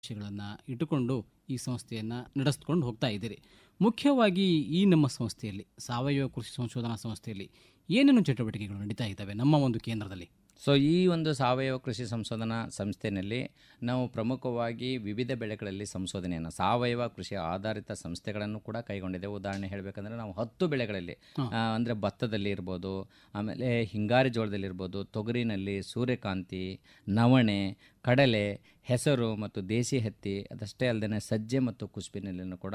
ವಿಷಯಗಳನ್ನು ಇಟ್ಟುಕೊಂಡು ಈ ಸಂಸ್ಥೆಯನ್ನು ನಡೆಸ್ಕೊಂಡು ಹೋಗ್ತಾ ಇದ್ದೀರಿ ಮುಖ್ಯವಾಗಿ ಈ ನಮ್ಮ ಸಂಸ್ಥೆಯಲ್ಲಿ ಸಾವಯವ ಕೃಷಿ ಸಂಶೋಧನಾ ಸಂಸ್ಥೆಯಲ್ಲಿ ಏನೇನು ಚಟುವಟಿಕೆಗಳು ನಡೀತಾ ಇದ್ದಾವೆ ನಮ್ಮ ಒಂದು ಕೇಂದ್ರದಲ್ಲಿ ಸೊ ಈ ಒಂದು ಸಾವಯವ ಕೃಷಿ ಸಂಶೋಧನಾ ಸಂಸ್ಥೆಯಲ್ಲಿ ನಾವು ಪ್ರಮುಖವಾಗಿ ವಿವಿಧ ಬೆಳೆಗಳಲ್ಲಿ ಸಂಶೋಧನೆಯನ್ನು ಸಾವಯವ ಕೃಷಿ ಆಧಾರಿತ ಸಂಸ್ಥೆಗಳನ್ನು ಕೂಡ ಕೈಗೊಂಡಿದ್ದೇವೆ ಉದಾಹರಣೆ ಹೇಳಬೇಕಂದ್ರೆ ನಾವು ಹತ್ತು ಬೆಳೆಗಳಲ್ಲಿ ಆ, ಅಂದರೆ ಭತ್ತದಲ್ಲಿ ಇರ್ಬೋದು ಆಮೇಲೆ ಹಿಂಗಾರಿ ಜೋಳದಲ್ಲಿ ಇರ್ಬೋದು ತೊಗರಿನಲ್ಲಿ ಸೂರ್ಯಕಾಂತಿ ನವಣೆ ಕಡಲೆ ಹೆಸರು ಮತ್ತು ದೇಸಿ ಹತ್ತಿ ಅದಷ್ಟೇ ಅಲ್ಲದೆ ಸಜ್ಜೆ ಮತ್ತು ಕುಸುಬಿನಲ್ಲಿನೂ ಕೂಡ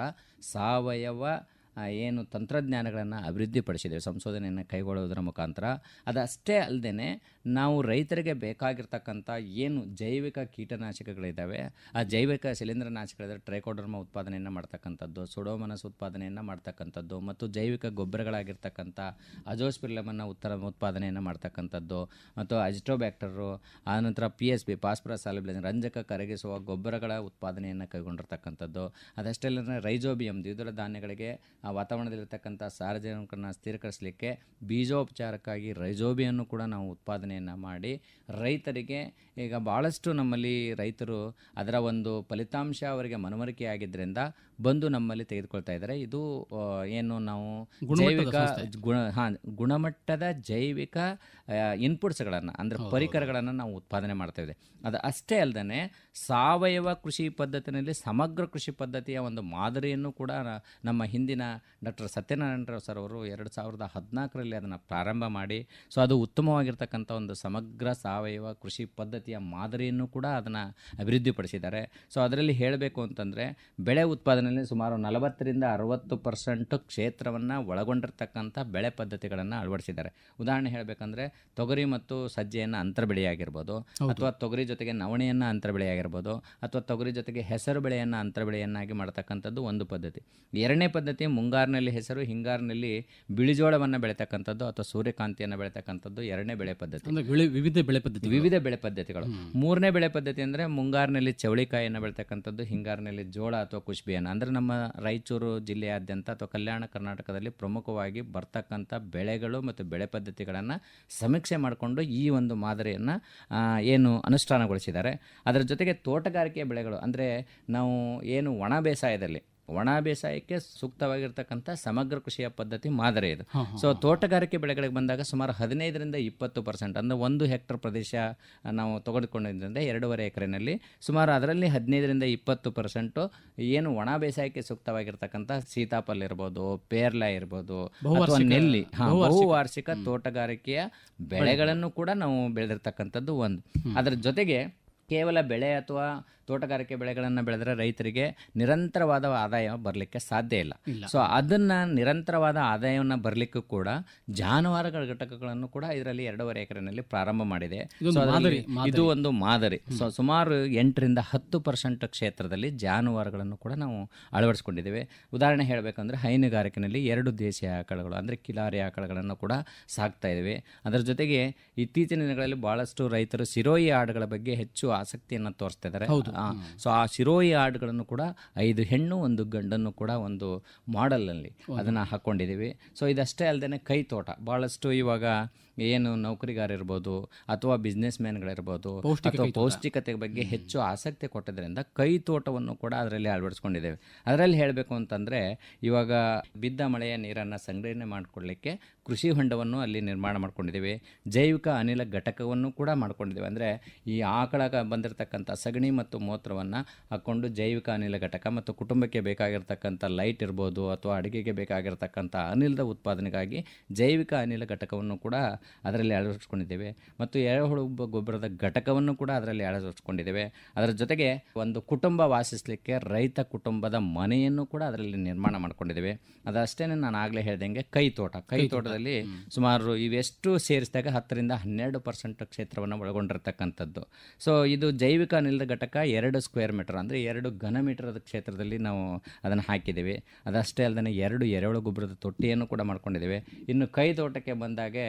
ಸಾವಯವ ಆ, ಏನು ತಂತ್ರಜ್ಞಾನಗಳನ್ನು ಅಭಿವೃದ್ಧಿಪಡಿಸಿದ್ದೇವೆ ಸಂಶೋಧನೆಯನ್ನು ಕೈಗೊಳ್ಳುವುದರ ಮುಖಾಂತರ ಅದಷ್ಟೇ ಅಲ್ಲದೆ ನಾವು ರೈತರಿಗೆ ಬೇಕಾಗಿರ್ತಕ್ಕಂಥ ಏನು ಜೈವಿಕ ಕೀಟನಾಶಕಗಳಿದ್ದಾವೆ ಆ ಜೈವಿಕ ಶಿಲೀಂಧ್ರನಾಶಕಗಳಿದ್ರೆ ಟ್ರೈಕೋಡರ್ಮ ಉತ್ಪಾದನೆಯನ್ನು ಮಾಡ್ತಕ್ಕಂಥದ್ದು ಸುಡೋಮನಸ್ ಉತ್ಪಾದನೆಯನ್ನು ಮಾಡ್ತಕ್ಕಂಥದ್ದು ಮತ್ತು ಜೈವಿಕ ಗೊಬ್ಬರಗಳಾಗಿರ್ತಕ್ಕಂಥ ಅಜೋಸ್ಪಿರ್ಲಮನ್ನು ಉತ್ತರ ಉತ್ಪಾದನೆಯನ್ನು ಮಾಡ್ತಕ್ಕಂಥದ್ದು ಮತ್ತು ಅಜಿಟೋಬ್ಯಾಕ್ಟರು ಆನಂತರ ಪಿ ಎಸ್ ಬಿ ಪಾಸ್ಪರಸ್ ಸಾಲಿಬ್ಲೇನ್ ರಂಜಕ ಕರಗಿಸುವ ಗೊಬ್ಬರಗಳ ಉತ್ಪಾದನೆಯನ್ನು ಕೈಗೊಂಡಿರ್ತಕ್ಕಂಥದ್ದು ಅದಷ್ಟೇ ಅಲ್ಲದೆ ರೈಜೋಬಿಯಂ ದ್ವಿದಳ ಧಾನ್ಯಗಳಿಗೆ ಆ ವಾತಾವರಣದಲ್ಲಿರ್ತಕ್ಕಂಥ ಸಾರಜನಕವನ್ನು ಸ್ಥಿರಕರಿಸಲಿಕ್ಕೆ ಬೀಜೋಪಚಾರಕ್ಕಾಗಿ ರೈಜೋಬಿಯನ್ನು ಕೂಡ ನಾವು ಉತ್ಪಾದನೆಯನ್ನು ಮಾಡಿ ರೈತರಿಗೆ ಈಗ ಭಾಳಷ್ಟು ನಮ್ಮಲ್ಲಿ ರೈತರು ಅದರ ಒಂದು ಫಲಿತಾಂಶ ಅವರಿಗೆ ಮನವರಿಕೆ ಆಗಿದ್ದರಿಂದ ಬಂದು ನಮ್ಮಲ್ಲಿ ತೆಗೆದುಕೊಳ್ತಾ ಇದ್ದಾರೆ ಇದು ಆ, ಏನು ನಾವು ಜೈವಿಕ ಗುಣ ಹಾಂ ಗುಣಮಟ್ಟದ ಜೈವಿಕ ಇನ್ಪುಟ್ಸ್ಗಳನ್ನು ಅಂದರೆ ಪರಿಕರಗಳನ್ನು ನಾವು ಉತ್ಪಾದನೆ ಮಾಡ್ತಾ ಇದ್ದೇವೆ ಅದು ಅಷ್ಟೇ ಅಲ್ಲದೆ ಸಾವಯವ ಕೃಷಿ ಪದ್ಧತಿನಲ್ಲಿ ಸಮಗ್ರ ಕೃಷಿ ಪದ್ಧತಿಯ ಒಂದು ಮಾದರಿಯನ್ನು ಕೂಡ ನ- ನಮ್ಮ ಹಿಂದಿನ ಡಾಕ್ಟರ್ ಸತ್ಯನಾರಾಯಣರಾವ್ ಸರ್ ಅವರು ಎರಡು ಸಾವಿರದ ಹದಿನಾಲ್ಕರಲ್ಲಿ ಅದನ್ನು ಪ್ರಾರಂಭ ಮಾಡಿ ಸೊ ಅದು ಉತ್ತಮವಾಗಿರ್ತಕ್ಕಂಥ ಒಂದು ಸಮಗ್ರ ಸಾವಯವ ಕೃಷಿ ಪದ್ಧತಿಯ ಮಾದರಿಯನ್ನು ಕೂಡ ಅದನ್ನು ಅಭಿವೃದ್ಧಿಪಡಿಸಿದ್ದಾರೆ ಸೊ ಅದರಲ್ಲಿ ಹೇಳಬೇಕು ಅಂತಂದರೆ ಬೆಳೆ ಉತ್ಪಾದನೆಯಲ್ಲಿ ಸುಮಾರು ನಲವತ್ತರಿಂದ ಅರವತ್ತು ಪರ್ಸೆಂಟ್ ಕ್ಷೇತ್ರವನ್ನು ಒಳಗೊಂಡಿರ್ತಕ್ಕಂಥ ಬೆಳೆ ಪದ್ಧತಿಗಳನ್ನು ಅಳವಡಿಸಿದ್ದಾರೆ ಉದಾಹರಣೆ ಹೇಳಬೇಕಂದ್ರೆ ತೊಗರಿ ಮತ್ತು ಸಜ್ಜೆಯನ್ನು ಅಂತರ ಬೆಳೆಯಾಗಿರ್ಬೋದು ಅಥವಾ ತೊಗರಿ ಜೊತೆಗೆ ನವಣೆಯನ್ನು ಅಂತರ ಬೆಳೆಯಾಗಿರ್ಬೋದು ಅಥವಾ ತೊಗರಿ ಜೊತೆಗೆ ಹೆಸರು ಬೆಳೆಯನ್ನು ಅಂತರ ಬೆಳೆಯನ್ನಾಗಿ ಮಾಡ್ತಕ್ಕಂಥದ್ದು ಒಂದು ಪದ್ಧತಿ ಎರಡನೇ ಪದ್ಧತಿ ಮುಂಗಾರಿನಲ್ಲಿ ಹೆಸರು ಹಿಂಗಾರಿನಲ್ಲಿ ಬಿಳಿಜೋಳವನ್ನು ಬೆಳೀತಕ್ಕಂಥದ್ದು ಅಥವಾ ಸೂರ್ಯಕಾಂತಿಯನ್ನು ಬೆಳೀತಕ್ಕಂಥದ್ದು ಎರಡನೇ ಬೆಳೆ ಪದ್ಧತಿ ಅಂದರೆ ಬೆಳೆ ವಿವಿಧ ಬೆಳೆ ಪದ್ಧತಿ ವಿವಿಧ ಬೆಳೆ ಪದ್ಧತಿಗಳು ಮೂರನೇ ಬೆಳೆ ಪದ್ಧತಿ ಅಂದರೆ ಮುಂಗಾರಿನಲ್ಲಿ ಚವಳಿಕಾಯಿಯನ್ನು ಬೆಳೀತಕ್ಕಂಥದ್ದು ಹಿಂಗಾರಿನಲ್ಲಿ ಜೋಳ ಅಥವಾ ಕುಷ್ಬಿಯನ್ನು ಅಂದರೆ ನಮ್ಮ ರಾಯಚೂರು ಜಿಲ್ಲೆಯಾದ್ಯಂತ ಅಥವಾ ಕಲ್ಯಾಣ ಕರ್ನಾಟಕದಲ್ಲಿ ಪ್ರಮುಖವಾಗಿ ಬರ್ತಕ್ಕಂಥ ಬೆಳೆಗಳು ಮತ್ತು ಬೆಳೆ ಪದ್ಧತಿಗಳನ್ನು ಸಮೀಕ್ಷೆ ಮಾಡಿಕೊಂಡು ಈ ಒಂದು ಮಾದರಿಯನ್ನು ಏನು ಅನುಷ್ಠಾನಗೊಳಿಸಿದ್ದಾರೆ ಅದರ ಜೊತೆಗೆ ತೋಟಗಾರಿಕೆ ಬೆಳೆಗಳು ಅಂದರೆ ನಾವು ಏನು ಒಣ ಬೇಸಾಯದಲ್ಲಿ ಒಣ ಬೇಸಾಯಕ್ಕೆ ಸೂಕ್ತವಾಗಿರ್ತಕ್ಕಂಥ ಸಮಗ್ರ ಕೃಷಿಯ ಪದ್ಧತಿ ಮಾದರಿ ಇದು ಸೊ ತೋಟಗಾರಿಕೆ ಬೆಳೆಗಳಿಗೆ ಬಂದಾಗ ಸುಮಾರು ಹದಿನೈದರಿಂದ ಇಪ್ಪತ್ತು ಪರ್ಸೆಂಟ್ ಅಂದರೆ ಒಂದು ಹೆಕ್ಟರ್ ಪ್ರದೇಶ ನಾವು ತೆಗೆದುಕೊಂಡಿದ್ದರಿಂದ ಎರಡೂವರೆ ಎಕರೆನಲ್ಲಿ ಸುಮಾರು ಅದರಲ್ಲಿ ಹದಿನೈದರಿಂದ ಇಪ್ಪತ್ತು ಪರ್ಸೆಂಟು ಏನು ಒಣ ಬೇಸಾಯಕ್ಕೆ ಸೂಕ್ತವಾಗಿರ್ತಕ್ಕಂಥ ಸೀತಾಫಲ ಇರ್ಬೋದು ಪೇರ್ಲ ಇರ್ಬೋದು ಅಥವಾ ನೆಲ್ಲಿ ಹಾ, ಬಹುವಾರ್ಷಿಕ ತೋಟಗಾರಿಕೆಯ ಬೆಳೆಗಳನ್ನು ಕೂಡ ನಾವು ಬೆಳೆದಿರ್ತಕ್ಕಂಥದ್ದು ಒಂದು ಅದರ ಜೊತೆಗೆ ಕೇವಲ ಬೆಳೆ ಅಥವಾ ತೋಟಗಾರಿಕೆ ಬೆಳೆಗಳನ್ನು ಬೆಳೆದರೆ ರೈತರಿಗೆ ನಿರಂತರವಾದ ಆದಾಯ ಬರಲಿಕ್ಕೆ ಸಾಧ್ಯ ಇಲ್ಲ ಸೊ ಅದನ್ನ ನಿರಂತರವಾದ ಆದಾಯವನ್ನು ಬರಲಿಕ್ಕೂ ಕೂಡ ಜಾನುವಾರುಗಳ ಘಟಕಗಳನ್ನು ಕೂಡ ಇದರಲ್ಲಿ ಎರಡೂವರೆ ಎಕರೆನಲ್ಲಿ ಪ್ರಾರಂಭ ಮಾಡಿದೆ ಸೊ ಅದರಲ್ಲಿ ಇದು ಒಂದು ಮಾದರಿ ಸೊ ಸುಮಾರು ಎಂಟರಿಂದ ಹತ್ತು ಪರ್ಸೆಂಟ್ ಕ್ಷೇತ್ರದಲ್ಲಿ ಜಾನುವಾರುಗಳನ್ನು ಕೂಡ ನಾವು ಅಳವಡಿಸ್ಕೊಂಡಿದ್ದೇವೆ ಉದಾಹರಣೆ ಹೇಳಬೇಕಂದ್ರೆ ಹೈನುಗಾರಿಕೆನಲ್ಲಿ ಎರಡು ದೇಶೀಯ ಆಕಳುಗಳು ಅಂದರೆ ಕಿಲಾರಿ ಆಕಳುಗಳನ್ನು ಕೂಡ ಸಾಕ್ತಾ ಇದ್ದೇವೆ ಅದರ ಜೊತೆಗೆ ಇತ್ತೀಚಿನ ದಿನಗಳಲ್ಲಿ ಬಹಳಷ್ಟು ರೈತರು ಸಿರೋಯಿ ಆಡುಗಳ ಬಗ್ಗೆ ಹೆಚ್ಚು ಆಸಕ್ತಿಯನ್ನು ತೋರಿಸ್ತಾ ಇದ್ದಾರೆ ಸೊ ಆ ಸಿರೋಯಿ ಆಡುಗಳನ್ನು ಕೂಡ ಐದು ಹೆಣ್ಣು ಒಂದು ಗಂಡನ್ನು ಕೂಡ ಒಂದು ಮಾಡೆಲ್ನಲ್ಲಿ ಅದನ್ನು ಹಾಕ್ಕೊಂಡಿದ್ದೀವಿ ಸೊ ಇದಷ್ಟೇ ಅಲ್ಲದೆ ಕೈ ತೋಟ ಭಾಳಷ್ಟು ಇವಾಗ ಏನು ನೌಕರಿಗಾರ ಇರ್ಬೋದು ಅಥವಾ ಬಿಸ್ನೆಸ್ ಮ್ಯಾನ್ಗಳಿರ್ಬೋದು ಅಥವಾ ಪೌಷ್ಟಿಕತೆ ಬಗ್ಗೆ ಹೆಚ್ಚು ಆಸಕ್ತಿ ಕೊಟ್ಟಿದ್ದರಿಂದ ಕೈ ತೋಟವನ್ನು ಕೂಡ ಅದರಲ್ಲಿ ಅಳವಡಿಸ್ಕೊಂಡಿದ್ದೇವೆ ಅದರಲ್ಲಿ ಹೇಳಬೇಕು ಅಂತಂದರೆ ಇವಾಗ ಬಿದ್ದ ಮಳೆಯ ನೀರನ್ನು ಸಂಗ್ರಹಣೆ ಮಾಡಿಕೊಳ್ಳಿಕ್ಕೆ ಕೃಷಿ ಹೊಂಡವನ್ನು ಅಲ್ಲಿ ನಿರ್ಮಾಣ ಮಾಡ್ಕೊಂಡಿದ್ದೇವೆ ಜೈವಿಕ ಅನಿಲ ಘಟಕವನ್ನು ಕೂಡ ಮಾಡ್ಕೊಂಡಿದ್ದೇವೆ ಅಂದರೆ ಈ ಆಕಳ ಬಂದಿರತಕ್ಕಂಥ ಸಗಣಿ ಮತ್ತು ಮೂತ್ರವನ್ನು ಹಾಕ್ಕೊಂಡು ಜೈವಿಕ ಅನಿಲ ಘಟಕ ಮತ್ತು ಕುಟುಂಬಕ್ಕೆ ಬೇಕಾಗಿರ್ತಕ್ಕಂಥ ಲೈಟ್ ಇರ್ಬೋದು ಅಥವಾ ಅಡುಗೆಗೆ ಬೇಕಾಗಿರ್ತಕ್ಕಂಥ ಅನಿಲದ ಉತ್ಪಾದನೆಗಾಗಿ ಜೈವಿಕ ಅನಿಲ ಘಟಕವನ್ನು ಕೂಡ ಅದರಲ್ಲಿ ಅಳವಡಿಸ್ಕೊಂಡಿದ್ದೇವೆ ಮತ್ತು ಎರೆಹುಳು ಬ- ಗೊಬ್ಬರದ ಘಟಕವನ್ನು ಕೂಡ ಅದರಲ್ಲಿ ಅಳವಡಿಸ್ಕೊಂಡಿದ್ದೇವೆ ಅದರ ಜೊತೆಗೆ ಒಂದು ಕುಟುಂಬ ವಾಸಿಸಲಿಕ್ಕೆ ರೈತ ಕುಟುಂಬದ ಮನೆಯನ್ನು ಕೂಡ ಅದರಲ್ಲಿ ನಿರ್ಮಾಣ ಮಾಡ್ಕೊಂಡಿದ್ದೇವೆ ಅದಷ್ಟೇ ನಾನು ಆಗಲೇ ಹೇಳ್ದಂಗೆ ಕೈ ತೋಟ ಕೈ ತೋಟದಲ್ಲಿ ಸುಮಾರು ಇವೆಷ್ಟು ಸೇರಿಸಿದಾಗ ಹತ್ತರಿಂದ ಹನ್ನೆರಡು ಪರ್ಸೆಂಟ್ ಕ್ಷೇತ್ರವನ್ನು ಒಳಗೊಂಡಿರ್ತಕ್ಕಂಥದ್ದು ಸೊ ಇದು ಜೈವಿಕ ಅನಿಲದ ಘಟಕ ಎರಡು ಸ್ಕ್ವೇರ್ ಮೀಟರ್ ಅಂದರೆ ಎರಡು ಘನ ಮೀಟರ್ ಕ್ಷೇತ್ರದಲ್ಲಿ ನಾವು ಅದನ್ನು ಹಾಕಿದ್ದೇವೆ ಅದಷ್ಟೇ ಅಲ್ಲದೆ ಎರಡು ಎರೆಹುಳು ಗೊಬ್ಬರದ ತೊಟ್ಟಿಯನ್ನು ಕೂಡ ಮಾಡ್ಕೊಂಡಿದ್ದೇವೆ ಇನ್ನು ಕೈ ತೋಟಕ್ಕೆ ಬಂದಾಗೆ ರಾಜ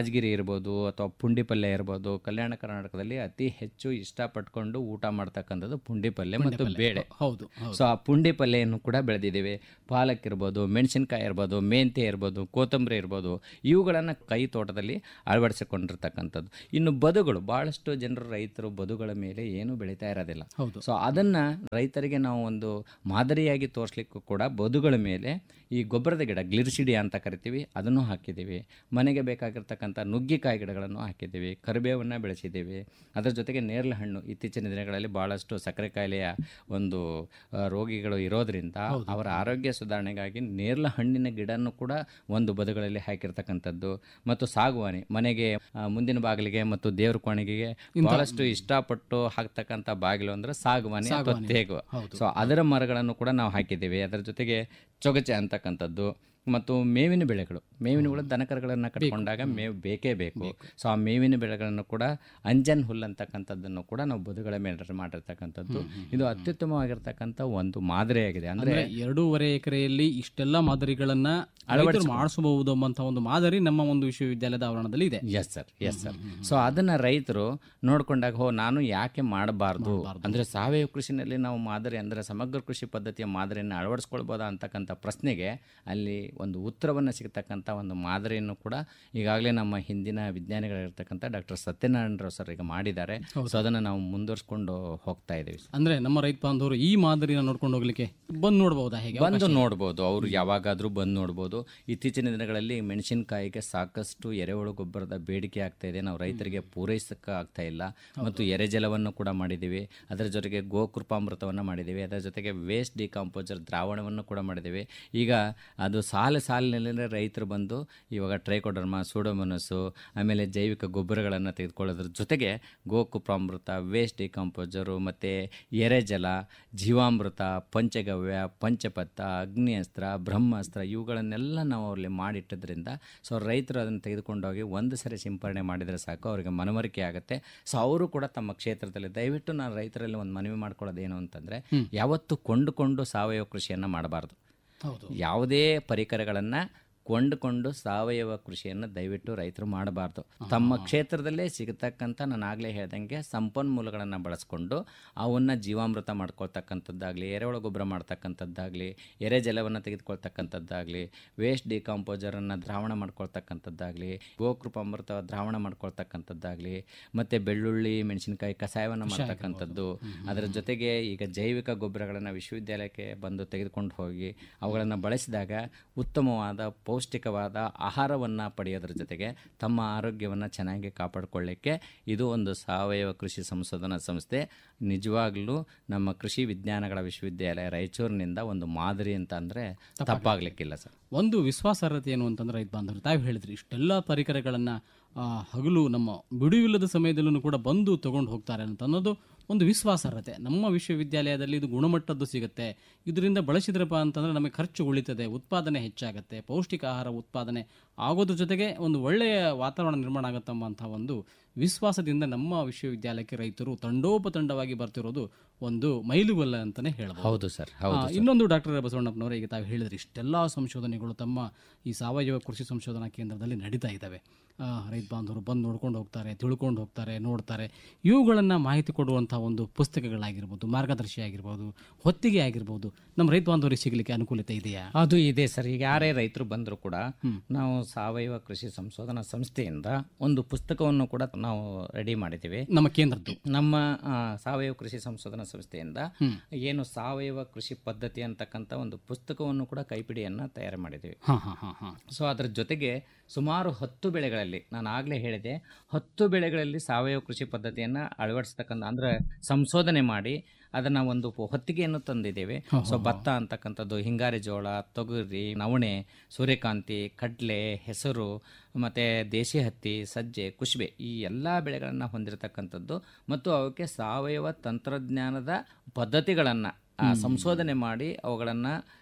ರಾಜಗಿರಿ ಇರ್ಬೋದು ಅಥವಾ ಪುಂಡಿ ಪಲ್ಯ ಇರ್ಬೋದು ಕಲ್ಯಾಣ ಕರ್ನಾಟಕದಲ್ಲಿ ಅತಿ ಹೆಚ್ಚು ಇಷ್ಟಪಟ್ಕೊಂಡು ಊಟ ಮಾಡ್ತಕ್ಕಂಥದ್ದು ಪುಂಡಿ ಪಲ್ಯ ಮತ್ತು ಬೇಳೆ ಹೌದು ಹೌದು ಸೊ ಆ ಪುಂಡಿ ಪಲ್ಯವನ್ನು ಕೂಡ ಬೆಳೆದಿದ್ದೇವೆ ಪಾಲಕ್ ಇರ್ಬೋದು ಮೆಣಸಿನ್ಕಾಯಿ ಇರ್ಬೋದು ಮೆಂತ್ಯ ಇರ್ಬೋದು ಕೊತ್ತಂಬರಿ ಇರ್ಬೋದು ಇವುಗಳನ್ನು ಕೈ ತೋಟದಲ್ಲಿ ಅಳವಡಿಸಿಕೊಂಡಿರ್ತಕ್ಕಂಥದ್ದು ಇನ್ನು ಬದುಗಳು ಭಾಳಷ್ಟು ಜನರು ರೈತರು ಬದುಗಳ ಮೇಲೆ ಏನು ಬೆಳೀತಾ ಇರೋದಿಲ್ಲ ಹೌದು ಸೊ ಅದನ್ನು ರೈತರಿಗೆ ನಾವು ಒಂದು ಮಾದರಿಯಾಗಿ ತೋರಿಸ್ಲಿಕ್ಕೂ ಕೂಡ ಬದುಗಳ ಮೇಲೆ ಈ ಗೊಬ್ಬರದ ಗಿಡ ಗ್ಲಿರ್ಸಿಡಿ ಅಂತ ಕರಿತೀವಿ ಅದನ್ನು ಹಾಕಿದ್ದೀವಿ ಮನೆಗೆ ಬೇಕಾಗಿರ್ತಕ್ಕಂಥ ನುಗ್ಗಿಕಾಯಿ ಗಿಡಗಳನ್ನು ಹಾಕಿದ್ದೀವಿ ಕರಿಬೇವನ್ನು ಬೆಳೆಸಿದ್ದೀವಿ ಅದರ ಜೊತೆಗೆ ನೇರಳೆ ಹಣ್ಣು ಇತ್ತೀಚಿನ ದಿನಗಳಲ್ಲಿ ಭಾಳಷ್ಟು ಸಕ್ಕರೆ ಕಾಯಿಲೆಯ ಒಂದು ಆ, ರೋಗಿಗಳು ಇರೋದ್ರಿಂದ ಅವರ ಆರೋಗ್ಯ ಸುಧಾರಣೆಗಾಗಿ ನೇರಳೆ ಹಣ್ಣಿನ ಗಿಡನ್ನು ಕೂಡ ಒಂದು ಬದುಗಳಲ್ಲಿ ಹಾಕಿರ್ತಕ್ಕಂಥದ್ದು ಮತ್ತು ಸಾಗುವಾನಿ ಮನೆಗೆ ಆ, ಮುಂದಿನ ಬಾಗಿಲಿಗೆ ಮತ್ತು ದೇವ್ರ ಕೋಣೆಗೆ ಬಹಳಷ್ಟು ಇಷ್ಟಪಟ್ಟು ಹಾಕ್ತಕ್ಕಂಥ ಬಾಗಿಲು ಅಂದ್ರೆ ಸಾಗುವಾನಿ ಅಥವಾ ತೇಗು ಹೌದು. ಸೊ ಅದರ ಮರಗಳನ್ನು ಕೂಡ ನಾವು ಹಾಕಿದ್ದೀವಿ ಅದರ ಜೊತೆಗೆ ಚೊಗಚೆ ಅಂತಕ್ಕಂಥದ್ದು ಮತ್ತು ಮೇವಿನ ಬೆಳೆಗಳು ಮೇವಿನ ಬೆಳೆ ದನಕರುಗಳನ್ನು ಕಟ್ಕೊಂಡಾಗ ಮೇವು ಬೇಕೇ ಬೇಕು ಸೊ ಆ ಮೇವಿನ ಬೆಳೆಗಳನ್ನು ಕೂಡ ಅಂಜನ್ ಹುಲ್ಲು ಅಂತಕ್ಕಂಥದ್ದನ್ನು ಕೂಡ ನಾವು ಬದುಗಳ ಮೇಲೆ ಮಾಡಿರ್ತಕ್ಕಂಥದ್ದು ಇದು ಅತ್ಯುತ್ತಮವಾಗಿರ್ತಕ್ಕಂಥ ಒಂದು ಮಾದರಿಯಾಗಿದೆ ಅಂದ್ರೆ ಅಂದ್ರೆ ಎರಡೂವರೆ ಎಕರೆಯಲ್ಲಿ ಇಷ್ಟೆಲ್ಲ ಮಾದರಿಗಳನ್ನ ರೈತರು ಮಾಡಿಸಬಹುದು ಎಂಬಂತ ಒಂದು ಮಾದರಿ ನಮ್ಮ ಒಂದು ವಿಶ್ವವಿದ್ಯಾಲಯದ ಆವರಣದಲ್ಲಿ ಇದೆ yes sir yes sir so ಅದನ್ನ ರೈತರು ನೋಡ್ಕೊಂಡಾಗ ಹೋ ನಾನು ಯಾಕೆ ಮಾಡಬಾರ್ದು ಅಂದ್ರೆ ಸಾವಯವ ಕೃಷಿನಲ್ಲಿ ನಾವು ಮಾದರಿ ಅಂದ್ರೆ ಸಮಗ್ರ ಕೃಷಿ ಪದ್ಧತಿಯ ಮಾದರಿಯನ್ನು ಅಳವಡಿಸ್ಕೊಳ್ಬೋದಾ ಅಂತಕ್ಕಂಥ ಪ್ರಶ್ನೆಗೆ ಅಲ್ಲಿ ಒಂದು ಉತ್ತರವನ್ನು ಸಿಗ್ತಕ್ಕಂಥ ಒಂದು ಮಾದರಿಯನ್ನು ಕೂಡ ಈಗಾಗಲೇ ನಮ್ಮ ಹಿಂದಿನ ವಿಜ್ಞಾನಿಗಳಿರ್ತಕ್ಕಂಥ ಡಾಕ್ಟರ್ ಸತ್ಯನಾರಾಯಣರಾವ್ ಸರ್ ಈಗ ಮಾಡಿದ್ದಾರೆ ಸೊ ಅದನ್ನು ನಾವು ಮುಂದುವರ್ಸ್ಕೊಂಡು ಹೋಗ್ತಾ ಇದ್ದೀವಿ ಸರ್. ಅಂದ್ರೆ ನಮ್ಮ ರೈತ ಬಾಂಧವರು ಈ ಮಾದರಿನ ನೋಡ್ಕೊಂಡು ಹೋಗ್ಲಿಕ್ಕೆ ಬಂದು ನೋಡಬಹುದಾ ಹೇಗೆ ಬಂದು ನೋಡ್ಬೋದು ಅವರು ಯಾವಾಗಾದರೂ ಬಂದು ನೋಡ್ಬೋದು ಇತ್ತೀಚಿನ ದಿನಗಳಲ್ಲಿ ಮೆಣಸಿನಕಾಯಿಗೆ ಸಾಕಷ್ಟು ಎರೆಹುಳು ಗೊಬ್ಬರದ ಬೇಡಿಕೆ ಆಗ್ತಾ ಇದೆ ನಾವು ರೈತರಿಗೆ ಪೂರೈಸಕ್ಕೆ ಆಗ್ತಾ ಇಲ್ಲ ಮತ್ತು ಎರೆಜಲವನ್ನು ಕೂಡ ಮಾಡಿದ್ದೀವಿ ಅದರ ಜೊತೆಗೆ ಗೋಕೃಪಾಮೃತವನ್ನು ಮಾಡಿದ್ದೀವಿ ಅದರ ಜೊತೆಗೆ ವೇಸ್ಟ್ ಡಿಕಾಂಪೋಸರ್ ದ್ರಾವಣವನ್ನು ಕೂಡ ಮಾಡಿದ್ದೀವಿ ಈಗ ಅದು ಸಾಲು ಸಾಲಿನಲ್ಲೇ ರೈತರು ಬಂದು ಇವಾಗ ಟ್ರೈಕೋಡರ್ಮ ಸೂಡೋಮೊನಸ್ಸು ಆಮೇಲೆ ಜೈವಿಕ ಗೊಬ್ಬರಗಳನ್ನು ತೆಗೆದುಕೊಳ್ಳೋದ್ರ ಜೊತೆಗೆ ಗೋಕುಪ್ರಾಮೃತ ವೇಸ್ಟ್ ಡಿಕಾಂಪೋಸರು ಮತ್ತು ಎರೆಜಲ ಜೀವಾಮೃತ ಪಂಚಗವ್ಯ ಪಂಚಪತ್ತ ಅಗ್ನಿಅಸ್ತ್ರ ಬ್ರಹ್ಮಾಸ್ತ್ರ ಇವುಗಳನ್ನೆಲ್ಲ ನಾವು ಅಲ್ಲಿ ಮಾಡಿಟ್ಟಿದ್ರಿಂದ ಸೊ ರೈತರು ಅದನ್ನು ತೆಗೆದುಕೊಂಡೋಗಿ ಒಂದು ಸರಿ ಸಿಂಪರಣೆ ಮಾಡಿದರೆ ಸಾಕು ಅವರಿಗೆ ಮನವರಿಕೆ ಆಗುತ್ತೆ ಸೊ ಅವರು ಕೂಡ ತಮ್ಮ ಕ್ಷೇತ್ರದಲ್ಲಿ ದಯವಿಟ್ಟು ನಾನು ರೈತರಲ್ಲಿ ಒಂದು ಮನವಿ ಮಾಡ್ಕೊಳ್ಳೋದೇನು ಅಂತಂದರೆ ಯಾವತ್ತು ಕೊಂಡುಕೊಂಡು ಸಾವಯವ ಕೃಷಿಯನ್ನು ಮಾಡಬಾರ್ದು ಹೌದು ಯಾವುದೇ ಪರಿಕರಗಳನ್ನು ಕೊಂಡುಕೊಂಡು ಸಾವಯವ ಕೃಷಿಯನ್ನು ದಯವಿಟ್ಟು ರೈತರು ಮಾಡಬಾರ್ದು ತಮ್ಮ ಕ್ಷೇತ್ರದಲ್ಲೇ ಸಿಗತಕ್ಕಂಥ ನಾನು ಆಗಲೇ ಹೇಳ್ದಂಗೆ ಸಂಪನ್ಮೂಲಗಳನ್ನು ಬಳಸ್ಕೊಂಡು ಅವನ್ನು ಜೀವಾಮೃತ ಮಾಡ್ಕೊಳ್ತಕ್ಕಂಥದ್ದಾಗಲಿ ಎರೆಹುಳ ಗೊಬ್ಬರ ಮಾಡ್ತಕ್ಕಂಥದ್ದಾಗಲಿ ಎರೆ ಜಲವನ್ನು ತೆಗೆದುಕೊಳ್ತಕ್ಕಂಥದ್ದಾಗಲಿ ವೇಸ್ಟ್ ಡಿಕಾಂಪೋಸರನ್ನು ದ್ರಾವಣ ಮಾಡ್ಕೊಳ್ತಕ್ಕಂಥದ್ದಾಗಲಿ ಗೋಕೃಪಾಮೃತ ದ್ರಾವಣ ಮಾಡ್ಕೊಳ್ತಕ್ಕಂಥದ್ದಾಗಲಿ ಮತ್ತು ಬೆಳ್ಳುಳ್ಳಿ ಮೆಣಸಿನಕಾಯಿ ಕಷಾಯವನ್ನು ಮಾಡ್ತಕ್ಕಂಥದ್ದು ಅದರ ಜೊತೆಗೆ ಈಗ ಜೈವಿಕ ಗೊಬ್ಬರಗಳನ್ನು ವಿಶ್ವವಿದ್ಯಾಲಯಕ್ಕೆ ಬಂದು ತೆಗೆದುಕೊಂಡು ಹೋಗಿ ಅವುಗಳನ್ನು ಬಳಸಿದಾಗ ಉತ್ತಮವಾದ ಪೌಷ್ಟಿಕವಾದ ಆಹಾರವನ್ನು ಪಡೆಯೋದ್ರ ಜೊತೆಗೆ ತಮ್ಮ ಆರೋಗ್ಯವನ್ನು ಚೆನ್ನಾಗಿ ಕಾಪಾಡಿಕೊಳ್ಳಿಕ್ಕೆ ಇದು ಒಂದು ಸಾವಯವ ಕೃಷಿ ಸಂಶೋಧನಾ ಸಂಸ್ಥೆ ನಿಜವಾಗ್ಲೂ ನಮ್ಮ ಕೃಷಿ ವಿಜ್ಞಾನಗಳ ವಿಶ್ವವಿದ್ಯಾಲಯ ರಾಯಚೂರಿನಿಂದ ಒಂದು ಮಾದರಿ ಅಂತ ಅಂದರೆ ತಪ್ಪಾಗಲಿಕ್ಕಿಲ್ಲ ಸರ್ ಒಂದು ವಿಶ್ವಾಸಾರ್ಹತೆ ಏನು ಅಂತಂದ್ರೆ ರೈತ ಬಾಂಧವರು ತಾವು ಹೇಳಿದ್ರಿ ಇಷ್ಟೆಲ್ಲ ಪರಿಕರಗಳನ್ನ ಆ, ಹಗಲು ನಮ್ಮ ಬಿಡುವಿಲ್ಲದ ಸಮಯದಲ್ಲೂ ಕೂಡ ಬಂದು ತಗೊಂಡು ಹೋಗ್ತಾರೆ ಅಂತ ಅನ್ನೋದು ಒಂದು ವಿಶ್ವಾಸಾರ್ಹತೆ ನಮ್ಮ ವಿಶ್ವವಿದ್ಯಾಲಯದಲ್ಲಿ ಇದು ಗುಣಮಟ್ಟದ್ದು ಸಿಗುತ್ತೆ ಇದರಿಂದ ಬಳಸಿದ್ರಪ್ಪ ಅಂತಂದ್ರೆ ನಮಗೆ ಖರ್ಚು ಉಳಿತದೆ ಉತ್ಪಾದನೆ ಹೆಚ್ಚಾಗುತ್ತೆ ಪೌಷ್ಟಿಕ ಆಹಾರ ಉತ್ಪಾದನೆ ಆಗೋದ್ರ ಜೊತೆಗೆ ಒಂದು ಒಳ್ಳೆಯ ವಾತಾವರಣ ನಿರ್ಮಾಣ ಆಗುತ್ತಂಬಂಥ ಒಂದು ವಿಶ್ವಾಸದಿಂದ ನಮ್ಮ ವಿಶ್ವವಿದ್ಯಾಲಯಕ್ಕೆ ರೈತರು ತಂಡೋಪತಂಡವಾಗಿ ಬರ್ತಿರೋದು ಒಂದು ಮೈಲುಗಲ್ಲ ಅಂತಾನೆ ಹೇಳಬಹುದು ಹೌದು ಸರ್ ಹೌದು ಆ, ಇನ್ನೊಂದು ಡಾಕ್ಟರ್ ಬಸವಣ್ಣಪ್ಪನವರೇ ಈಗ ತಾವು ಹೇಳಿದ್ರಿ ಇಷ್ಟೆಲ್ಲ ಸಂಶೋಧನೆಗಳು ತಮ್ಮ ಈ ಸಾವಯವ ಕೃಷಿ ಸಂಶೋಧನಾ ಕೇಂದ್ರದಲ್ಲಿ ನಡೀತಾ ಇದ್ದಾವೆ ಆ, ರೈತ ಬಾಂಧವರು ಬಂದು ನೋಡ್ಕೊಂಡು ಹೋಗ್ತಾರೆ ತಿಳ್ಕೊಂಡು ಹೋಗ್ತಾರೆ ನೋಡ್ತಾರೆ ಇವುಗಳನ್ನು ಮಾಹಿತಿ ಕೊಡುವಂಥ ಒಂದು ಪುಸ್ತಕಗಳಾಗಿರ್ಬೋದು ಮಾರ್ಗದರ್ಶಿ ಆಗಿರ್ಬೋದು ಹೊತ್ತಿಗೆ ಆಗಿರ್ಬೋದು ನಮ್ಮ ರೈತ ಬಾಂಧವರಿಗೆ ಸಿಗಲಿಕ್ಕೆ ಅನುಕೂಲತೆ ಇದೆಯಾ ಅದು ಇದೆ ಸರ್ ಈಗ ಯಾರೇ ರೈತರು ಬಂದರೂ ಕೂಡ ನಾವು ಸಾವಯವ ಕೃಷಿ ಸಂಶೋಧನಾ ಸಂಸ್ಥೆಯಿಂದ ಒಂದು ಪುಸ್ತಕವನ್ನು ಕೂಡ ನಾವು ರೆಡಿ ಮಾಡಿದ್ದೀವಿ ನಮ್ಮ ಕೇಂದ್ರದ್ದು ನಮ್ಮ ಆ, ಸಾವಯವ ಕೃಷಿ ಸಂಶೋಧನಾ ಸಂಸ್ಥೆಯಿಂದ ಏನು ಸಾವಯವ ಕೃಷಿ ಪದ್ಧತಿ ಅಂತಕ್ಕಂಥ ಒಂದು ಪುಸ್ತಕವನ್ನು ಕೂಡ ಕೈಪಿಡಿಯನ್ನು ತಯಾರು ಮಾಡಿದ್ದೀವಿ ಹಾಂ ಹಾಂ ಹಾಂ ಹಾಂ ಸೊ ಅದರ ಜೊತೆಗೆ ಸುಮಾರು ಹತ್ತು ಬೆಳೆಗಳಲ್ಲಿ ನಾನು ಆಗಲೇ ಹೇಳಿದೆ ಹತ್ತು ಬೆಳೆಗಳಲ್ಲಿ ಸಾವಯವ ಕೃಷಿ ಪದ್ಧತಿಯನ್ನು ಅಳವಡಿಸ್ತಕ್ಕಂಥ ಅಂದರೆ ಸಂಶೋಧನೆ ಮಾಡಿ ಅದನ್ನು ಒಂದು ಪೊ- ಹೊತ್ತಿಗೆಯನ್ನು ತಂದಿದ್ದೇವೆ ಸೊ ಭತ್ತ ಅಂತಕ್ಕಂಥದ್ದು ಹಿಂಗಾರಿ ಜೋಳ ತೊಗರಿ ನವಣೆ ಸೂರ್ಯಕಾಂತಿ ಕಡಲೆ ಹೆಸರು ಮತ್ತು ದೇಶಿ ಹತ್ತಿ ಸಜ್ಜೆ ಕುಷ್ಬೆ ಈ ಎಲ್ಲ ಬೆಳೆಗಳನ್ನು ಹೊಂದಿರತಕ್ಕಂಥದ್ದು ಮತ್ತು ಅವಕ್ಕೆ ಸಾವಯವ ತಂತ್ರಜ್ಞಾನದ ಪದ್ಧತಿಗಳನ್ನು ಸಂಶೋಧನೆ ಮಾಡಿ ಅವುಗಳನ್ನು